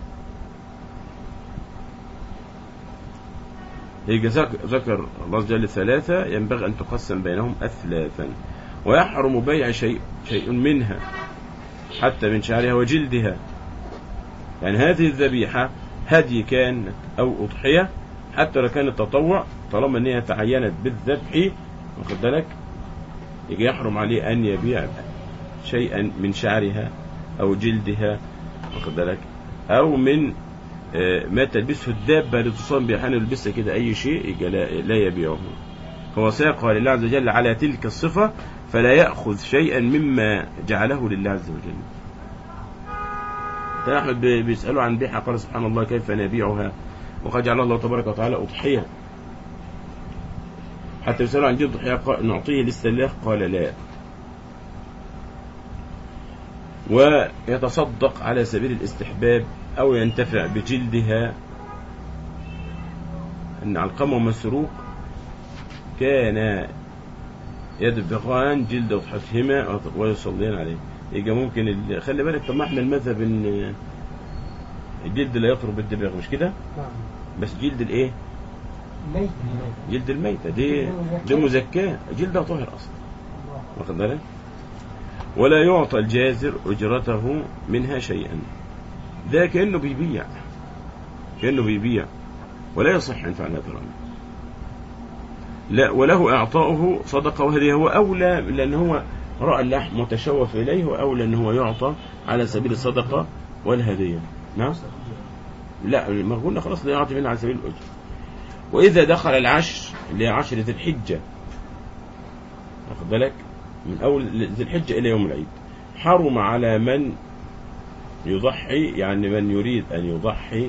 يجي ذك- ذكر الله عز وجل ثلاثة ينبغي أن تقسم بينهم أثلاثا ويحرم بيع شيء شيء منها حتى من شعرها وجلدها يعني هذه الذبيحة هدي كانت أو أضحية حتى لو كانت تطوع طالما أن هي تعينت بالذبح واخد بالك يجي يحرم عليه أن يبيع شيئا من شعرها أو جلدها واخد بالك أو من آه، ما تلبسه الدابة لتصام بها أحيانا يلبسها كده أي شيء يجي لا, لا يبيعه هو ساقها لله عز وجل على تلك الصفة فلا يأخذ شيئا مما جعله لله عز وجل كان أحمد بي- بيسأله عن بيعها قال سبحان الله كيف نبيعها وقد جعل الله تبارك وتعالى أضحية حتى يسأله عن جلد الضحية قال نعطيه للسلاخ قال لا ويتصدق على سبيل الاستحباب أو ينتفع بجلدها أن علقمة ومسروق كان يدبغان جلد أضحتهما ويصلين عليه يبقى ممكن ال... خلي بالك طب ما احنا المذهب ان الجلد لا يطرب بالدباغ مش كده نعم بس جلد الايه ميت جلد الميتة دي دي مزكاة جلدها طاهر اصلا الله واخد بالك ولا يعطى الجازر اجرته منها شيئا ده كانه بيبيع كانه بيبيع ولا يصح ان فعل هذا الامر لا وله اعطاؤه صدقه وهذه هو اولى لان هو راى اللحم متشوف اليه واولى ان هو يعطى على سبيل الصدقه والهديه نعم لا ما قلنا خلاص لا يعطي منها على سبيل الاجر واذا دخل العشر اللي هي عشر ذي الحجه واخد بالك من اول ذي الحجه الى يوم العيد حرم على من يضحي يعني من يريد ان يضحي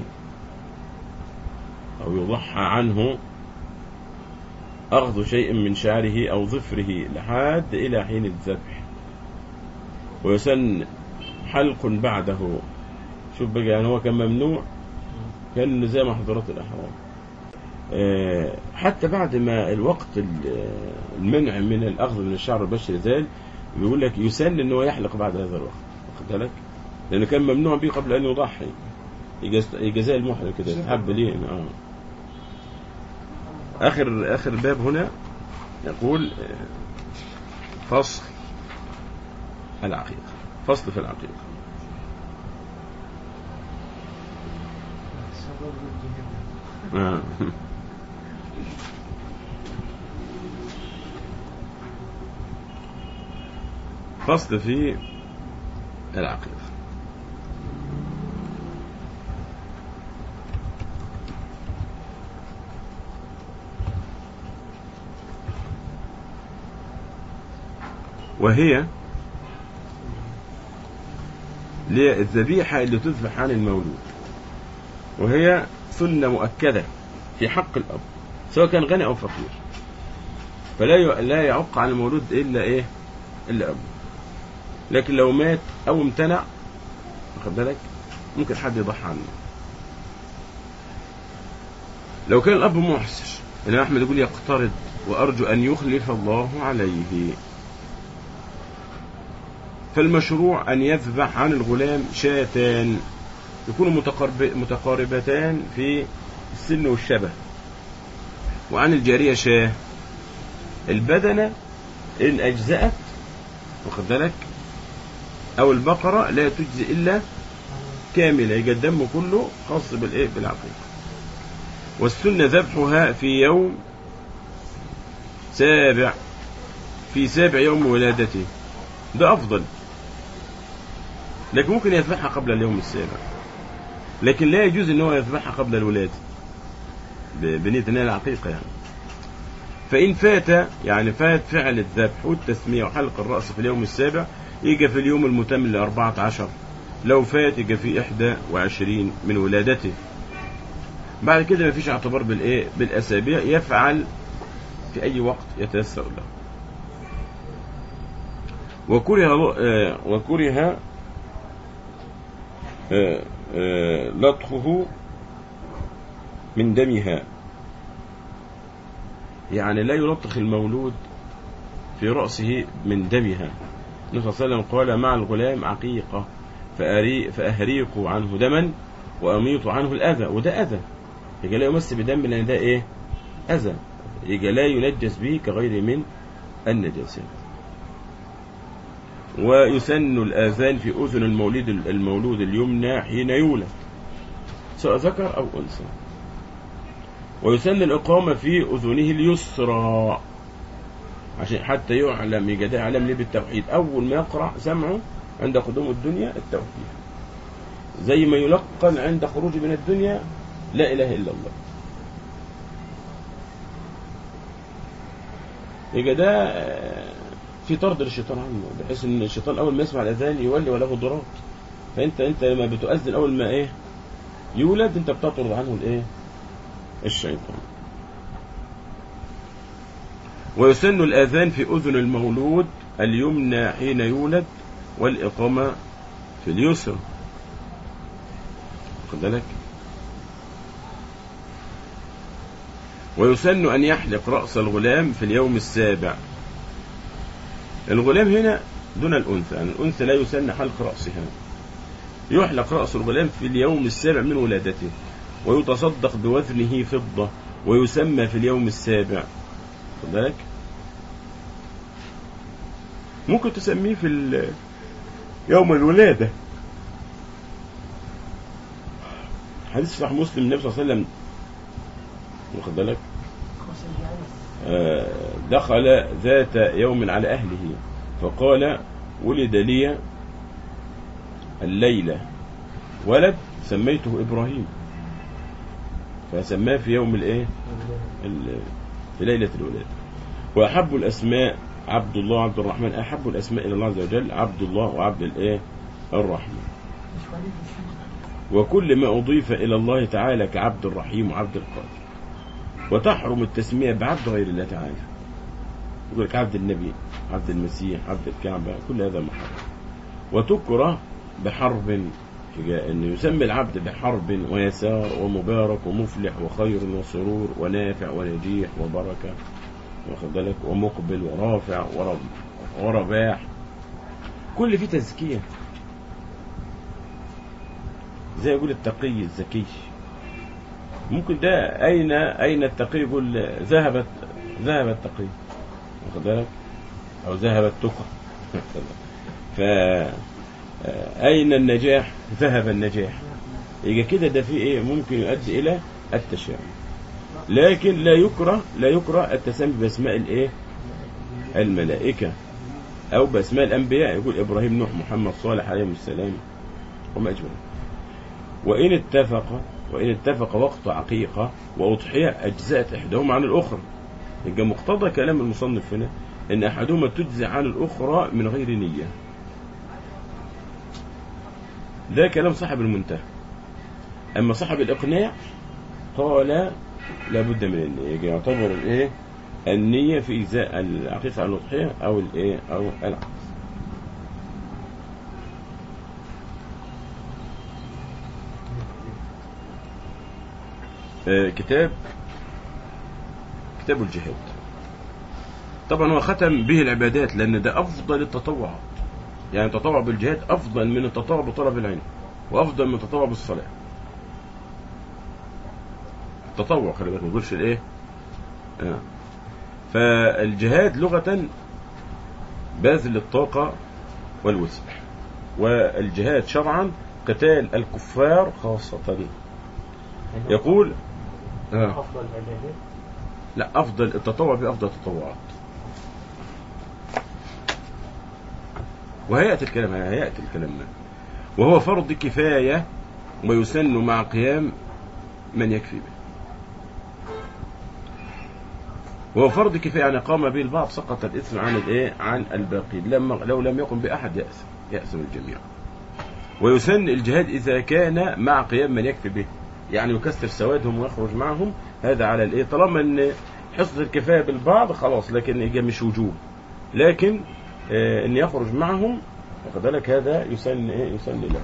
او يضحى عنه اخذ شيء من شعره او ظفره لحد الى حين الذبح ويسن حلق بعده شوف بقى يعني هو كان ممنوع كان زي محظورات الاحرام آه، حتى بعد ما الوقت ال- المنع من الاخذ من الشعر البشري زال بيقول لك يسن ان هو يحلق بعد هذا الوقت واخد بالك لانه كان ممنوع به قبل ان يضحي يجاز- يجي زي المحرم كده يستحب ليه اه اخر اخر باب هنا يقول آه، فصل العقيقه فصل في العقيقه السبب الجهاد آه. فصل في العقيقة وهي للذبيحة اللي تذبح عن المولود وهي سنة مؤكدة في حق الأب سواء كان غني أو فقير فلا ي- لا يعق عن المولود إلا إيه إلا أبوه لكن لو مات أو امتنع واخد بالك ممكن حد يضحي عنه لو كان الأب محسر الإمام أحمد يقول يقترض وأرجو أن يخلف الله عليه فالمشروع أن يذبح عن الغلام شاتان يكونوا متقرب متقاربتان في السن والشبه وعن الجارية شاه البدنة إن أجزأت واخد بالك أو البقرة لا تجزي إلا كاملة يبقى الدم كله خاص بالإيه بالعقيقة والسنة ذبحها في يوم سابع في سابع يوم ولادته ده أفضل لكن ممكن يذبحها قبل اليوم السابع لكن لا يجوز ان هو يذبحها قبل الولادة ب- بنية ان هي العقيقة يعني فإن فات يعني فات فعل الذبح والتسمية وحلق الرأس في اليوم السابع يجي في اليوم المتم لأربعة عشر لو فات يجي في إحدى وعشرين من ولادته بعد كده مفيش اعتبار بالإيه بالأسابيع يفعل في أي وقت يتيسر له وكره آه، وكره آه، آه، لطخه من دمها يعني لا يلطخ المولود في رأسه من دمها النبي صلى الله عليه وسلم قال مع الغلام عقيقة فأري فأهريق عنه دما وأميط عنه الأذى وده أذى يجي لا يمس بدم لأن ده إيه أذى يجي لا ينجس به كغير من النجاسات ويسن الآذان في أذن المولود المولود اليمنى حين يولد سواء ذكر أو أنثى ويسن الإقامة في أذنه اليسرى عشان حتى يعلم يجد علم ليه بالتوحيد أول ما يقرأ سمعه عند قدوم الدنيا التوحيد زي ما يلقن عند خروجه من الدنيا لا إله إلا الله يبقى ده آه، في طرد للشيطان عنه بحيث ان الشيطان اول ما يسمع الاذان يولي وله ضرات فانت انت لما بتؤذن اول ما ايه يولد انت بتطرد عنه الايه الشيطان ويسن الاذان في اذن المولود اليمنى حين يولد والاقامه في اليسرى خد بالك ويسن أن يحلق رأس الغلام في اليوم السابع الغلام هنا دون الأنثى يعني الأنثى لا يسن حلق رأسها يحلق رأس الغلام في اليوم السابع من ولادته ويتصدق بوزنه فضة ويسمى في اليوم السابع خد بالك ممكن تسميه في ال- يوم الولادة حديث صحيح مسلم النبي صلى الله عليه وسلم واخد بالك خمس الجعيز آه، دخل ذات يوم على أهله فقال ولد لي الليلة ولد سميته إبراهيم فسماه في يوم الإيه ال- في ليلة الولادة وأحب الأسماء عبد الله وعبد الرحمن أحب الأسماء إلى الله عز وجل عبد الله وعبد الإيه الرحمن مش وليد السجن وكل ما أضيف إلى الله تعالى كعبد الرحيم وعبد القادر وتحرم التسمية بعبد غير الله تعالى يقول لك عبد النبي عبد المسيح عبد الكعبة كل هذا محرم وتكره بحرب جاء أن يسمي العبد بحرب ويسار ومبارك ومفلح وخير وسرور ونافع ونجيح وبركة واخد بالك ومقبل ورافع ورب ورباح كل فيه تزكية زي يقول التقي الذكي ممكن ده أين أين التقي يقول ذهبت ذهب التقي واخد بالك أو ذهب التقى ف أين النجاح ذهب النجاح يبقى كده ده في إيه ممكن يؤدي إلى التشاؤم لكن لا يكره لا يكره التسمي بأسماء الإيه الملائكة أو بأسماء الأنبياء يقول إبراهيم نوح محمد صالح عليهم السلام وما أجمل وإن اتفق وإن اتفق وقت عقيقة وأضحية أجزأت إحداهما عن الأخرى يبقى مقتضى كلام المصنف هنا إن أحدهما تجزي عن الأخرى من غير نية ده كلام صاحب المنتهى أما صاحب الإقناع قال لابد من النية يبقى يعتبر الإيه النية في إجزاء العقيقة عن الأضحية أو الإيه أو العقد آه، كتاب كتاب الجهاد طبعا هو ختم به العبادات لأن ده أفضل التطوعات يعني التطوع بالجهاد أفضل من التطوع بطلب العلم وأفضل من التطوع بالصلاة التطوع خلي بالك ما نقولش الإيه آه. فالجهاد لغة باذل الطاقة والوسع والجهاد شرعا قتال الكفار خاصة يقول آه. أفضل العبادات لا أفضل التطوع بأفضل التطوعات وهيأتي الكلام هيأتي الكلام ده وهو فرض كفاية ويسن مع قيام من يكفي به وهو فرض كفاية يعني قام به البعض سقط الإثم عن الإيه عن الباقين لما لو لم يقم بأحد يأثم يأثم الجميع ويسن الجهاد إذا كان مع قيام من يكفي به يعني يكسر سوادهم ويخرج معهم هذا على الايه طالما ان حصة الكفاية بالبعض خلاص لكن يجي مش وجوب لكن آه ان يخرج معهم واخد بالك هذا يسن ايه يسن له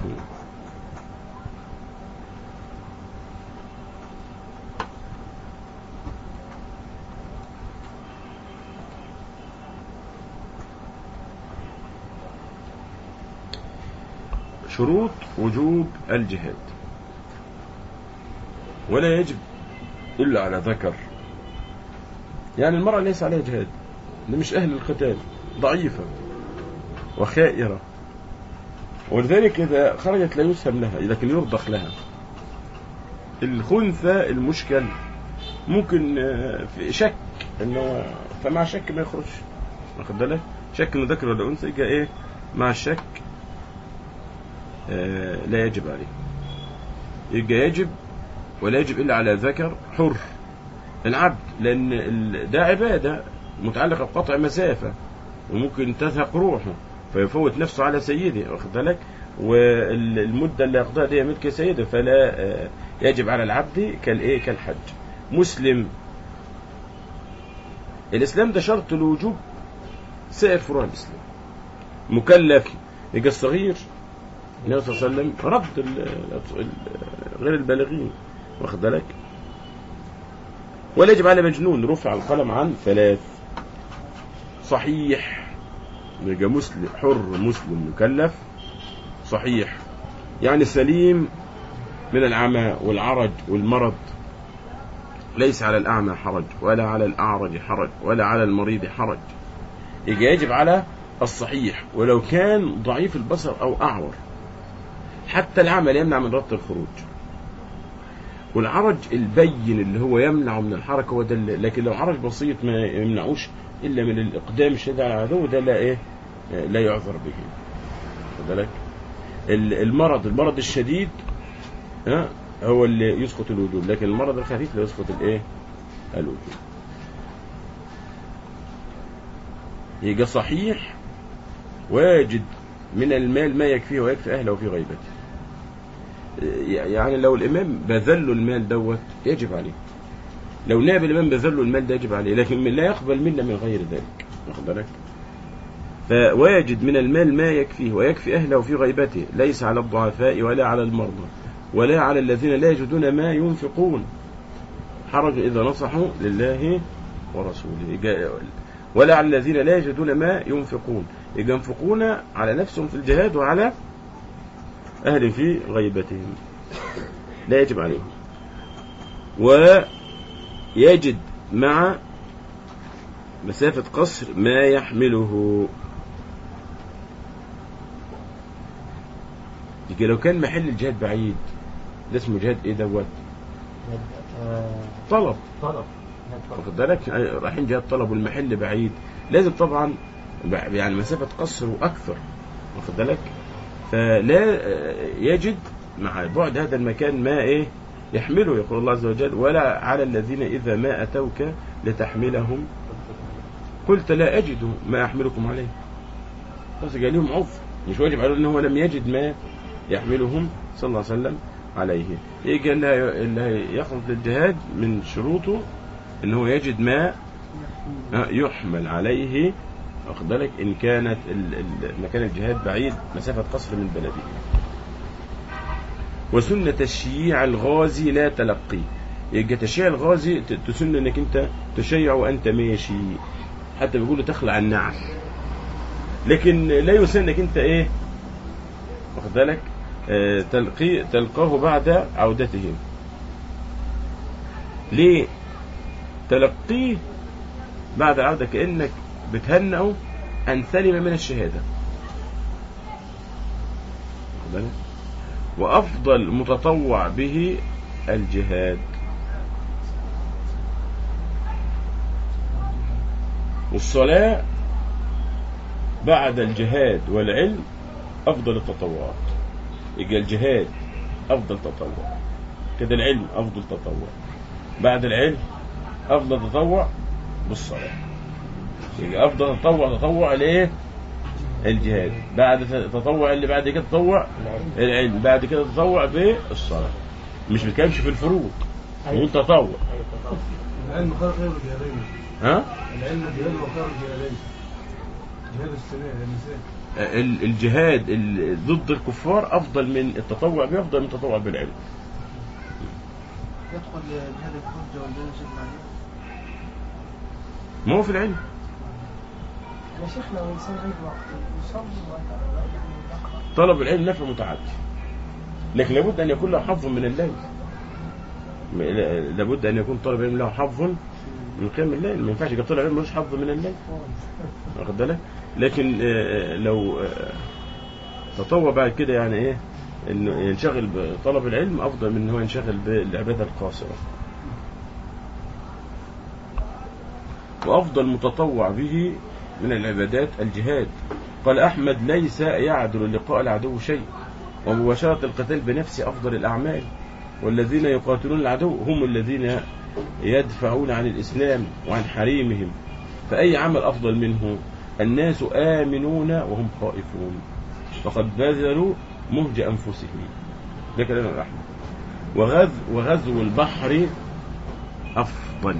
شروط وجوب الجهاد ولا يجب إلا على ذكر يعني المرأة ليس عليها جهاد ده مش أهل القتال ضعيفة وخائرة ولذلك إذا خرجت لا يسهم لها لكن يرضخ لها الخنثى المشكل ممكن آه، في شك انه فمع شك ما يخرجش واخد بالك شك انه ذكر ولا انثى يبقى ايه مع الشك آه، لا يجب عليه يبقى يجب ولا يجب إلا على ذكر حر العبد لأن ال- ده عبادة متعلقة بقطع مسافة وممكن تزهق روحه فيفوت نفسه على سيده واخد بالك والمدة اللي يقضيها دي ملك سيده فلا آه، يجب على العبد كالايه كالحج مسلم الاسلام ده شرط الوجوب سائر فروع الاسلام مكلف يبقى الصغير النبي صلى الله عليه وسلم رد ال- ال- غير البالغين واخد بالك ولا يجب على مجنون رفع القلم عن ثلاث صحيح يبقى مسلم حر مسلم مكلف صحيح يعني سليم من العمى والعرج والمرض ليس على الأعمى حرج ولا على الأعرج حرج ولا على المريض حرج يبقى يجب على الصحيح ولو كان ضعيف البصر أو أعور حتى العمل يمنع من ربط الخروج والعرج البين اللي هو يمنع من الحركة هو ده اللي- لكن لو عرج بسيط ما يمنعوش إلا من الإقدام الشديد على العدو ده لا إيه لا يعذر به خد بالك ال- المرض المرض الشديد ها هو اللي يسقط الوجوب لكن المرض الخفيف لا يسقط الايه الوجوب يبقى صحيح واجد من المال ما يكفيه ويكفي اهله في غيبته يعني لو الامام بذل له المال دوت يجب عليه لو نائب الامام بذل له المال ده يجب عليه لكن لا يقبل منا من غير ذلك واخد بالك فواجد من المال ما يكفيه ويكفي أهله في غيبته ليس على الضعفاء ولا على المرضى ولا على الذين لا يجدون ما ينفقون حرج إذا نصحوا لله ورسوله يجا- ولا على الذين لا يجدون ما ينفقون يجا ينفقون على نفسهم في الجهاد وعلى أهل في غيبتهم لا يجب عليهم ويجد مع مسافة قصر ما يحمله يجي لو كان محل الجهاد بعيد ده اسمه جهاد ايه دوت آه، طلب طلب واخد بالك يعني رايحين جهاد طلب والمحل بعيد لازم طبعا بع- يعني مسافة قصر واكثر واخد بالك فلا آه، يجد مع بعد هذا المكان ما ايه يحمله يقول الله عز وجل ولا على الذين اذا ما اتوك لتحملهم قلت لا أجد ما أحملكم عليه بس قال لهم عذر مش واجب عليه ان هو لم يجد ما يحملهم صلى الله عليه وسلم عليه يجي اللي هي- اللي هي يخرج للجهاد من شروطه ان هو يجد ما آه، يحمل عليه واخد بالك ان كانت ال- ال- مكان الجهاد بعيد مسافه قصر من بلده وسنة تشييع الغازي لا تلقي يبقى تشييع الغازي ت- تسن انك انت تشيع وانت ماشي حتى بيقولوا تخلع النعل لكن لا يسن انك انت ايه واخد بالك آه، تلقي تلقاه بعد عودته ليه تلقيه بعد العودة كأنك بتهنئه أن سلم من الشهادة واخد بالك؟ وأفضل متطوع به الجهاد والصلاة بعد الجهاد والعلم أفضل التطوعات يبقى الجهاد أفضل تطوع كده العلم أفضل تطوع بعد العلم أفضل تطوع بالصلاة يبقى أفضل تطوع تطوع لإيه؟ الجهاد بعد تطوع اللي بعد كده تطوع العلم بعد كده تطوع بالصلاة مش بتكلمش في الفروض نقول تطوع العلم خير خير الجهادين ها العلم جهاد وخير الجهادين جهاد السنة النساء ال- الجهاد ال- ضد الكفار أفضل من التطوع به أفضل من التطوع بالعلم يدخل جهاد الحجة والجهاد شد عليه ما هو في العلم يا شيخ لو الإنسان عنده وقت يصلي ولا يعني يقرأ طلب العلم نفع متعدي لكن لابد أن يكون له حظ من الليل م- لا- لابد أن يكون طالب العلم له حظ من قيام الليل ما ينفعش يبقى طالب العلم ملوش حظ من الليل واخد بالك لكن آه، لو آه، تطوع بعد كده يعني ايه انه ينشغل بطلب العلم افضل من ان هو ينشغل بالعباده القاصره وافضل متطوع به من العبادات الجهاد قال احمد ليس يعدل لقاء العدو شيء ومباشره القتال بنفس افضل الاعمال والذين يقاتلون العدو هم الذين يدفعون عن الاسلام وعن حريمهم فأي عمل أفضل منه الناس آمنون وهم خائفون فقد بذلوا مهج أنفسهم ده كلام الأحمد وغزو, وغزو البحر أفضل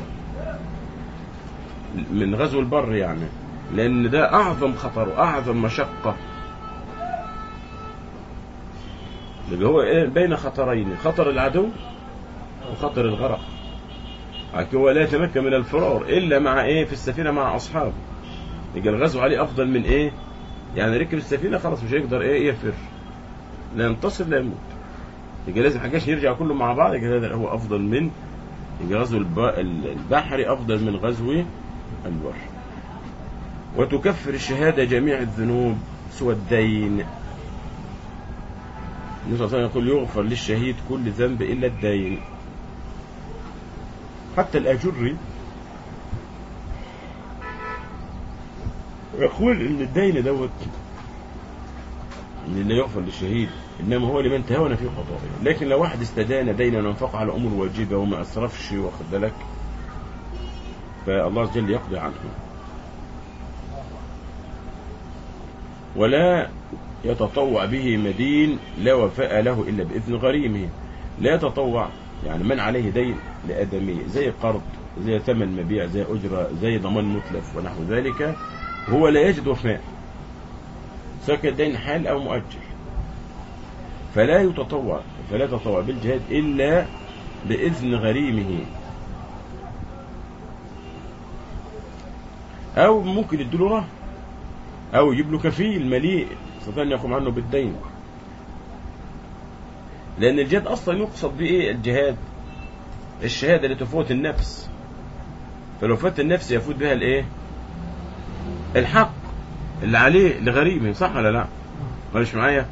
من غزو البر يعني لأن ده أعظم خطر وأعظم مشقة اللي هو إيه بين خطرين خطر العدو وخطر الغرق لكن هو لا يتمكن من الفرار إلا مع إيه في السفينة مع أصحابه يبقى الغزو عليه أفضل من إيه يعني ركب السفينة خلاص مش هيقدر إيه يفر لا ينتصر لا يموت يبقى لازم حاجاش يرجع كله مع بعض يبقى هذا هو أفضل من يبقى غزو الب- البحر أفضل من غزو البر وتكفر الشهادة جميع الذنوب سوى الدين النبي صلى الله عليه وسلم يقول يغفر للشهيد كل ذنب إلا الدين حتى الأجري يقول إن الدين دوت إن لا يغفر للشهيد إنما هو لمن تهاون في قضائه لكن لو واحد استدان دينا وانفق على أمور واجبة وما أسرفش واخد بالك فالله عز وجل يقضي عنه ولا يتطوع به مدين لا وفاء له إلا بإذن غريمه لا يتطوع يعني من عليه دين لآدمي زي قرض زي ثمن مبيع زي أجرة زي ضمان متلف ونحو ذلك هو لا يجد وفاء سواء كان دين حال أو مؤجل فلا يتطوع فلا يتطوع بالجهاد إلا بإذن غريمه أو ممكن يديله رهن أو يجيب له كفيل مليء يستطيع أن يقوم عنه بالدين لأن الجهاد أصلا يقصد به إيه الجهاد الشهادة اللي تفوت النفس فلو فات النفس يفوت بها الإيه الحق اللي عليه لغريمه صح ولا لا مش معايا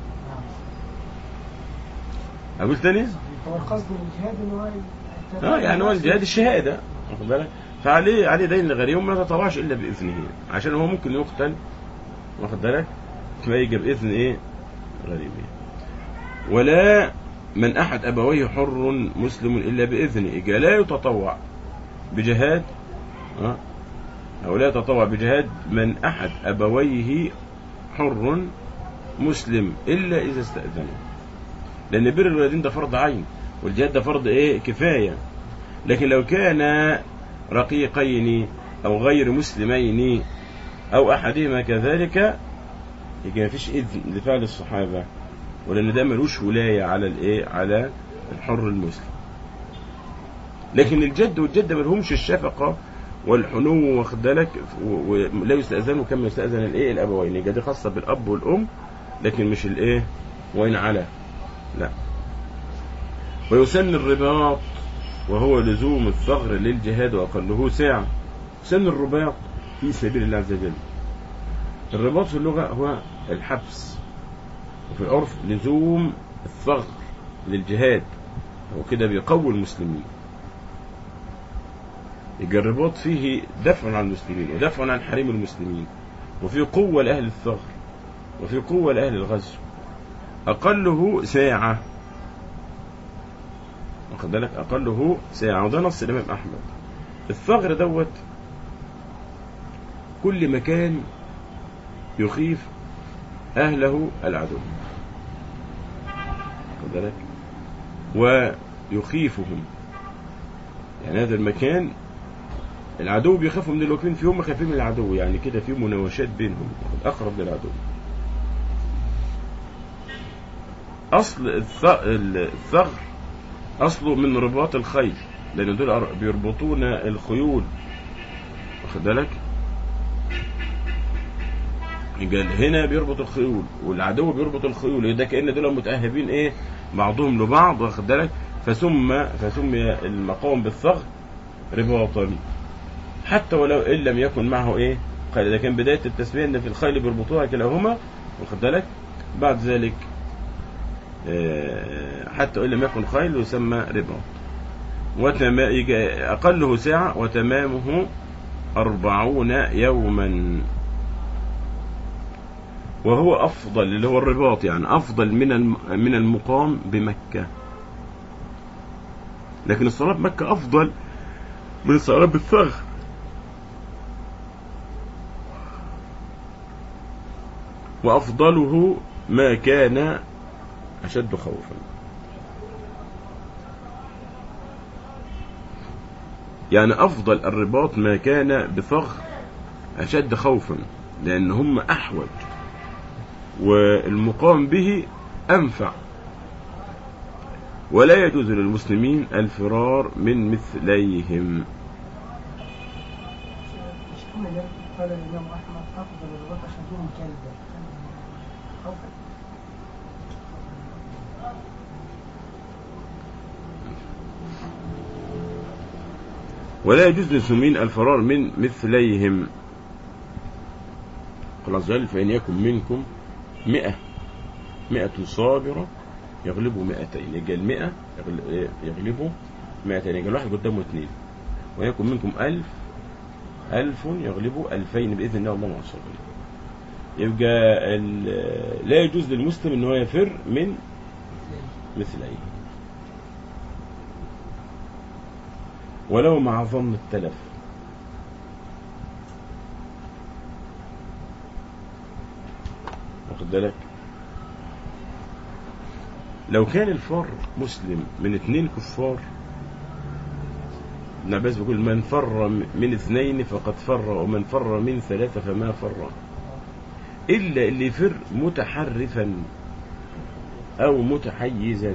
أقول تاني هو القصد من الجهاد ان هو يت- اه يعني هو الجهاد الشهادة واخد بالك فعليه عليه دين لغريم وما تطوعش إلا بإذنه عشان هو ممكن يقتل واخد بالك فيجي بإذن إيه غريمه ولا من أحد أبويه حر مسلم إلا بإذنه إجا لا يتطوع بجهاد ها؟ أو لا يتطوع بجهاد من أحد أبويه حر مسلم إلا إذا استأذنه لأن بر الوالدين ده فرض عين والجهاد ده فرض إيه كفاية لكن لو كان رقيقين أو غير مسلمين أو أحدهما كذلك يبقى مفيش إذن لفعل الصحابة ولأن ده ملوش ولاية على الإيه على الحر المسلم لكن الجد والجدة ملهمش الشفقة والحنو واخد بالك و- ولا يستأذنوا كما يستأذن الإيه الأبوين يبقى دي خاصة بالأب والأم لكن مش الإيه وإن على لا ويسن الرباط وهو لزوم الثغر للجهاد وأقله ساعة سن الرباط في سبيل الله عز وجل الرباط في اللغة هو الحبس وفي العرف لزوم الثغر للجهاد وكده بيقوي المسلمين يبقى الرباط فيه دفع عن المسلمين ودفع عن حريم المسلمين وفي قوة لأهل الثغر وفي قوة لأهل الغزو أقله ساعة واخد بالك أقله ساعة وده نص الإمام أحمد الثغر دوت كل مكان يخيف أهله العدو واخد بالك ويخيفهم يعني هذا المكان العدو بيخافوا من الوكيل في هم خايفين من العدو يعني كده في مناوشات بينهم أقرب للعدو أصل الث- الثغر أصله من رباط الخيل لأن دول أر- بيربطون الخيول واخد بالك قال هنا بيربط الخيول والعدو بيربط الخيول ده كأن دول متأهبين ايه بعضهم لبعض واخد بالك فسمى فسمي المقام بالثغر رباطا حتى ولو ان لم يكن معه ايه قال ده كان بدايه التسميه ان في الخيل بيربطوها كلاهما واخد بالك بعد ذلك آه، حتى وان لم يكن خيل يسمى رباط وتما يجي اقله ساعه وتمامه أربعون يوما وهو أفضل اللي هو الرباط يعني أفضل من الم- من المقام بمكة لكن الصلاة بمكة أفضل من الصلاة بالثغر وأفضله ما كان أشد خوفا يعني أفضل الرباط ما كان بثغر أشد خوفا لأن هم أحوج والمقام به أنفع ولا يجوز للمسلمين الفرار من مثليهم مش كنا جاب قال الإمام أحمد أفضل الرباط أشدهم كلبا خوفا ولا يجوز للمسلمين الفرار من مثليهم قال عز وجل فإن يكن منكم مئة مئة صابرة يغلبوا مئتين يجي المئة يغل- إيه؟ يغلبوا مئتين يجي الواحد قدامه اثنين ويكن منكم ألف ألف يغلبوا ألفين بإذن الله الله مع الصابرين يبقى ال- لا يجوز للمسلم ان هو يفر من مثليه ولو مع ظن التلف واخد بالك لو كان الفار مسلم من اثنين كفار ابن عباس بيقول من فر من اثنين فقد فر ومن فر من ثلاثة فما فر إلا اللي يفر متحرفا أو متحيزا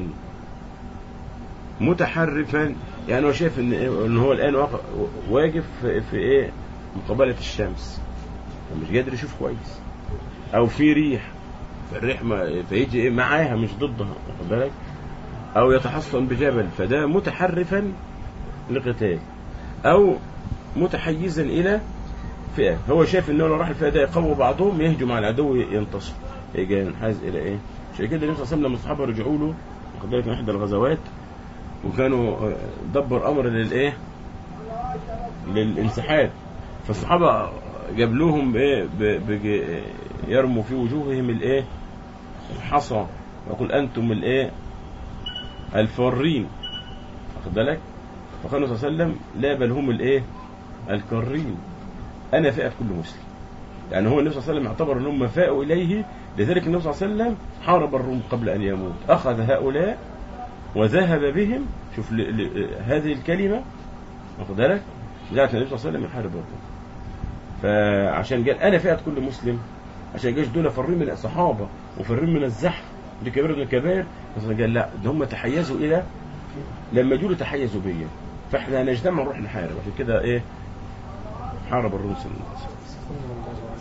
متحرفا يعني هو شايف ان ان هو الان واقف- واقف في, في ايه مقابله الشمس فمش قادر يشوف كويس او في ريح فالريح ما فيجي ايه معاها مش ضدها واخد بالك او يتحصن بجبل فده متحرفا لقتال او متحيزا الى فئه هو شايف ان هو لو راح الفئه ده يقووا بعضهم يهجم على العدو ينتصر يجي ينحاز الى ايه عشان كده النبي صلى الله عليه وسلم لما الصحابه رجعوا له واخد بالك من احدى الغزوات وكانوا آه، دبر امر للايه للانسحاب فالصحابه جاب لهم بايه ب- بج- يرموا في وجوههم الايه الحصى ويقول انتم الايه الفارين واخد بالك فقال صلى الله عليه وسلم لا بل هم الايه الكارين انا فئه كل مسلم يعني هو النبي صلى الله عليه وسلم اعتبر انهم فاءوا اليه لذلك النبي صلى الله عليه وسلم حارب الروم قبل ان يموت اخذ هؤلاء وذهب بهم شوف ل... ل... هذه الكلمة واخد بالك جاءت النبي صلى الله عليه وسلم يحارب الروم فعشان قال أنا فئة كل مسلم عشان جاش دول فرين من الصحابة وفرين من الزحف دي كبيرة من الكبائر بس قال لا ده هم تحيزوا إلى لما جولوا تحيزوا بيا فاحنا هنجتمع ونروح نحارب عشان كده ايه حارب الروم صلى الله عليه وسلم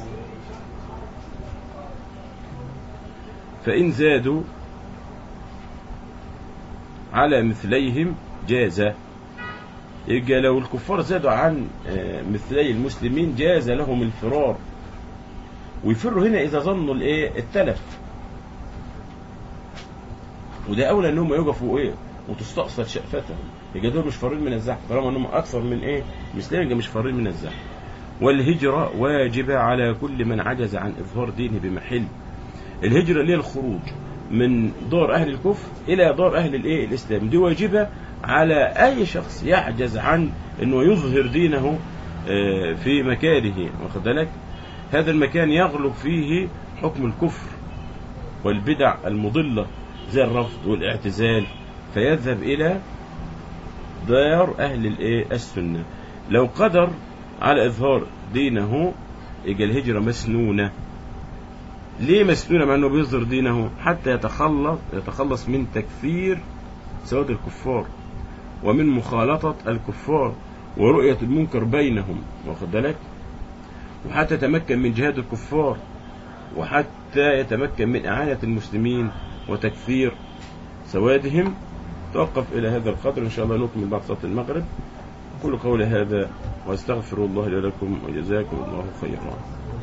فإن زادوا على مثليهم جاز يبقى لو الكفار زادوا عن آه، مثلي المسلمين جاز لهم الفرار ويفروا هنا إذا ظنوا الإيه التلف وده أولى إنهم يقفوا إيه وتستأصل شأفتهم يبقى دول مش فارين من الزحف طالما إنهم أكثر من إيه مثليهم يبقى مش فارين من الزحف والهجرة واجبة على كل من عجز عن إظهار دينه بمحل الهجرة اللي هي الخروج من دار أهل الكفر إلى دار أهل الإيه الإسلام دي واجبة على أي شخص يعجز عن أنه يظهر دينه آه، في مكانه واخد بالك هذا المكان يغلب فيه حكم الكفر والبدع المضلة زي الرفض والاعتزال فيذهب إلى دار أهل الإيه السنة لو قدر على إظهار دينه يبقى الهجرة مسنونة ليه مسنونة مع أنه بيظهر دينه حتى يتخلص يتخلص من تكفير سواد الكفار ومن مخالطة الكفار ورؤية المنكر بينهم واخد بالك وحتى يتمكن من جهاد الكفار وحتى يتمكن من إعانة المسلمين وتكفير سوادهم توقف إلى هذا القدر إن شاء الله نكمل بعد صلاة المغرب كل قول هذا واستغفر الله لي ولكم وجزاكم الله خيرا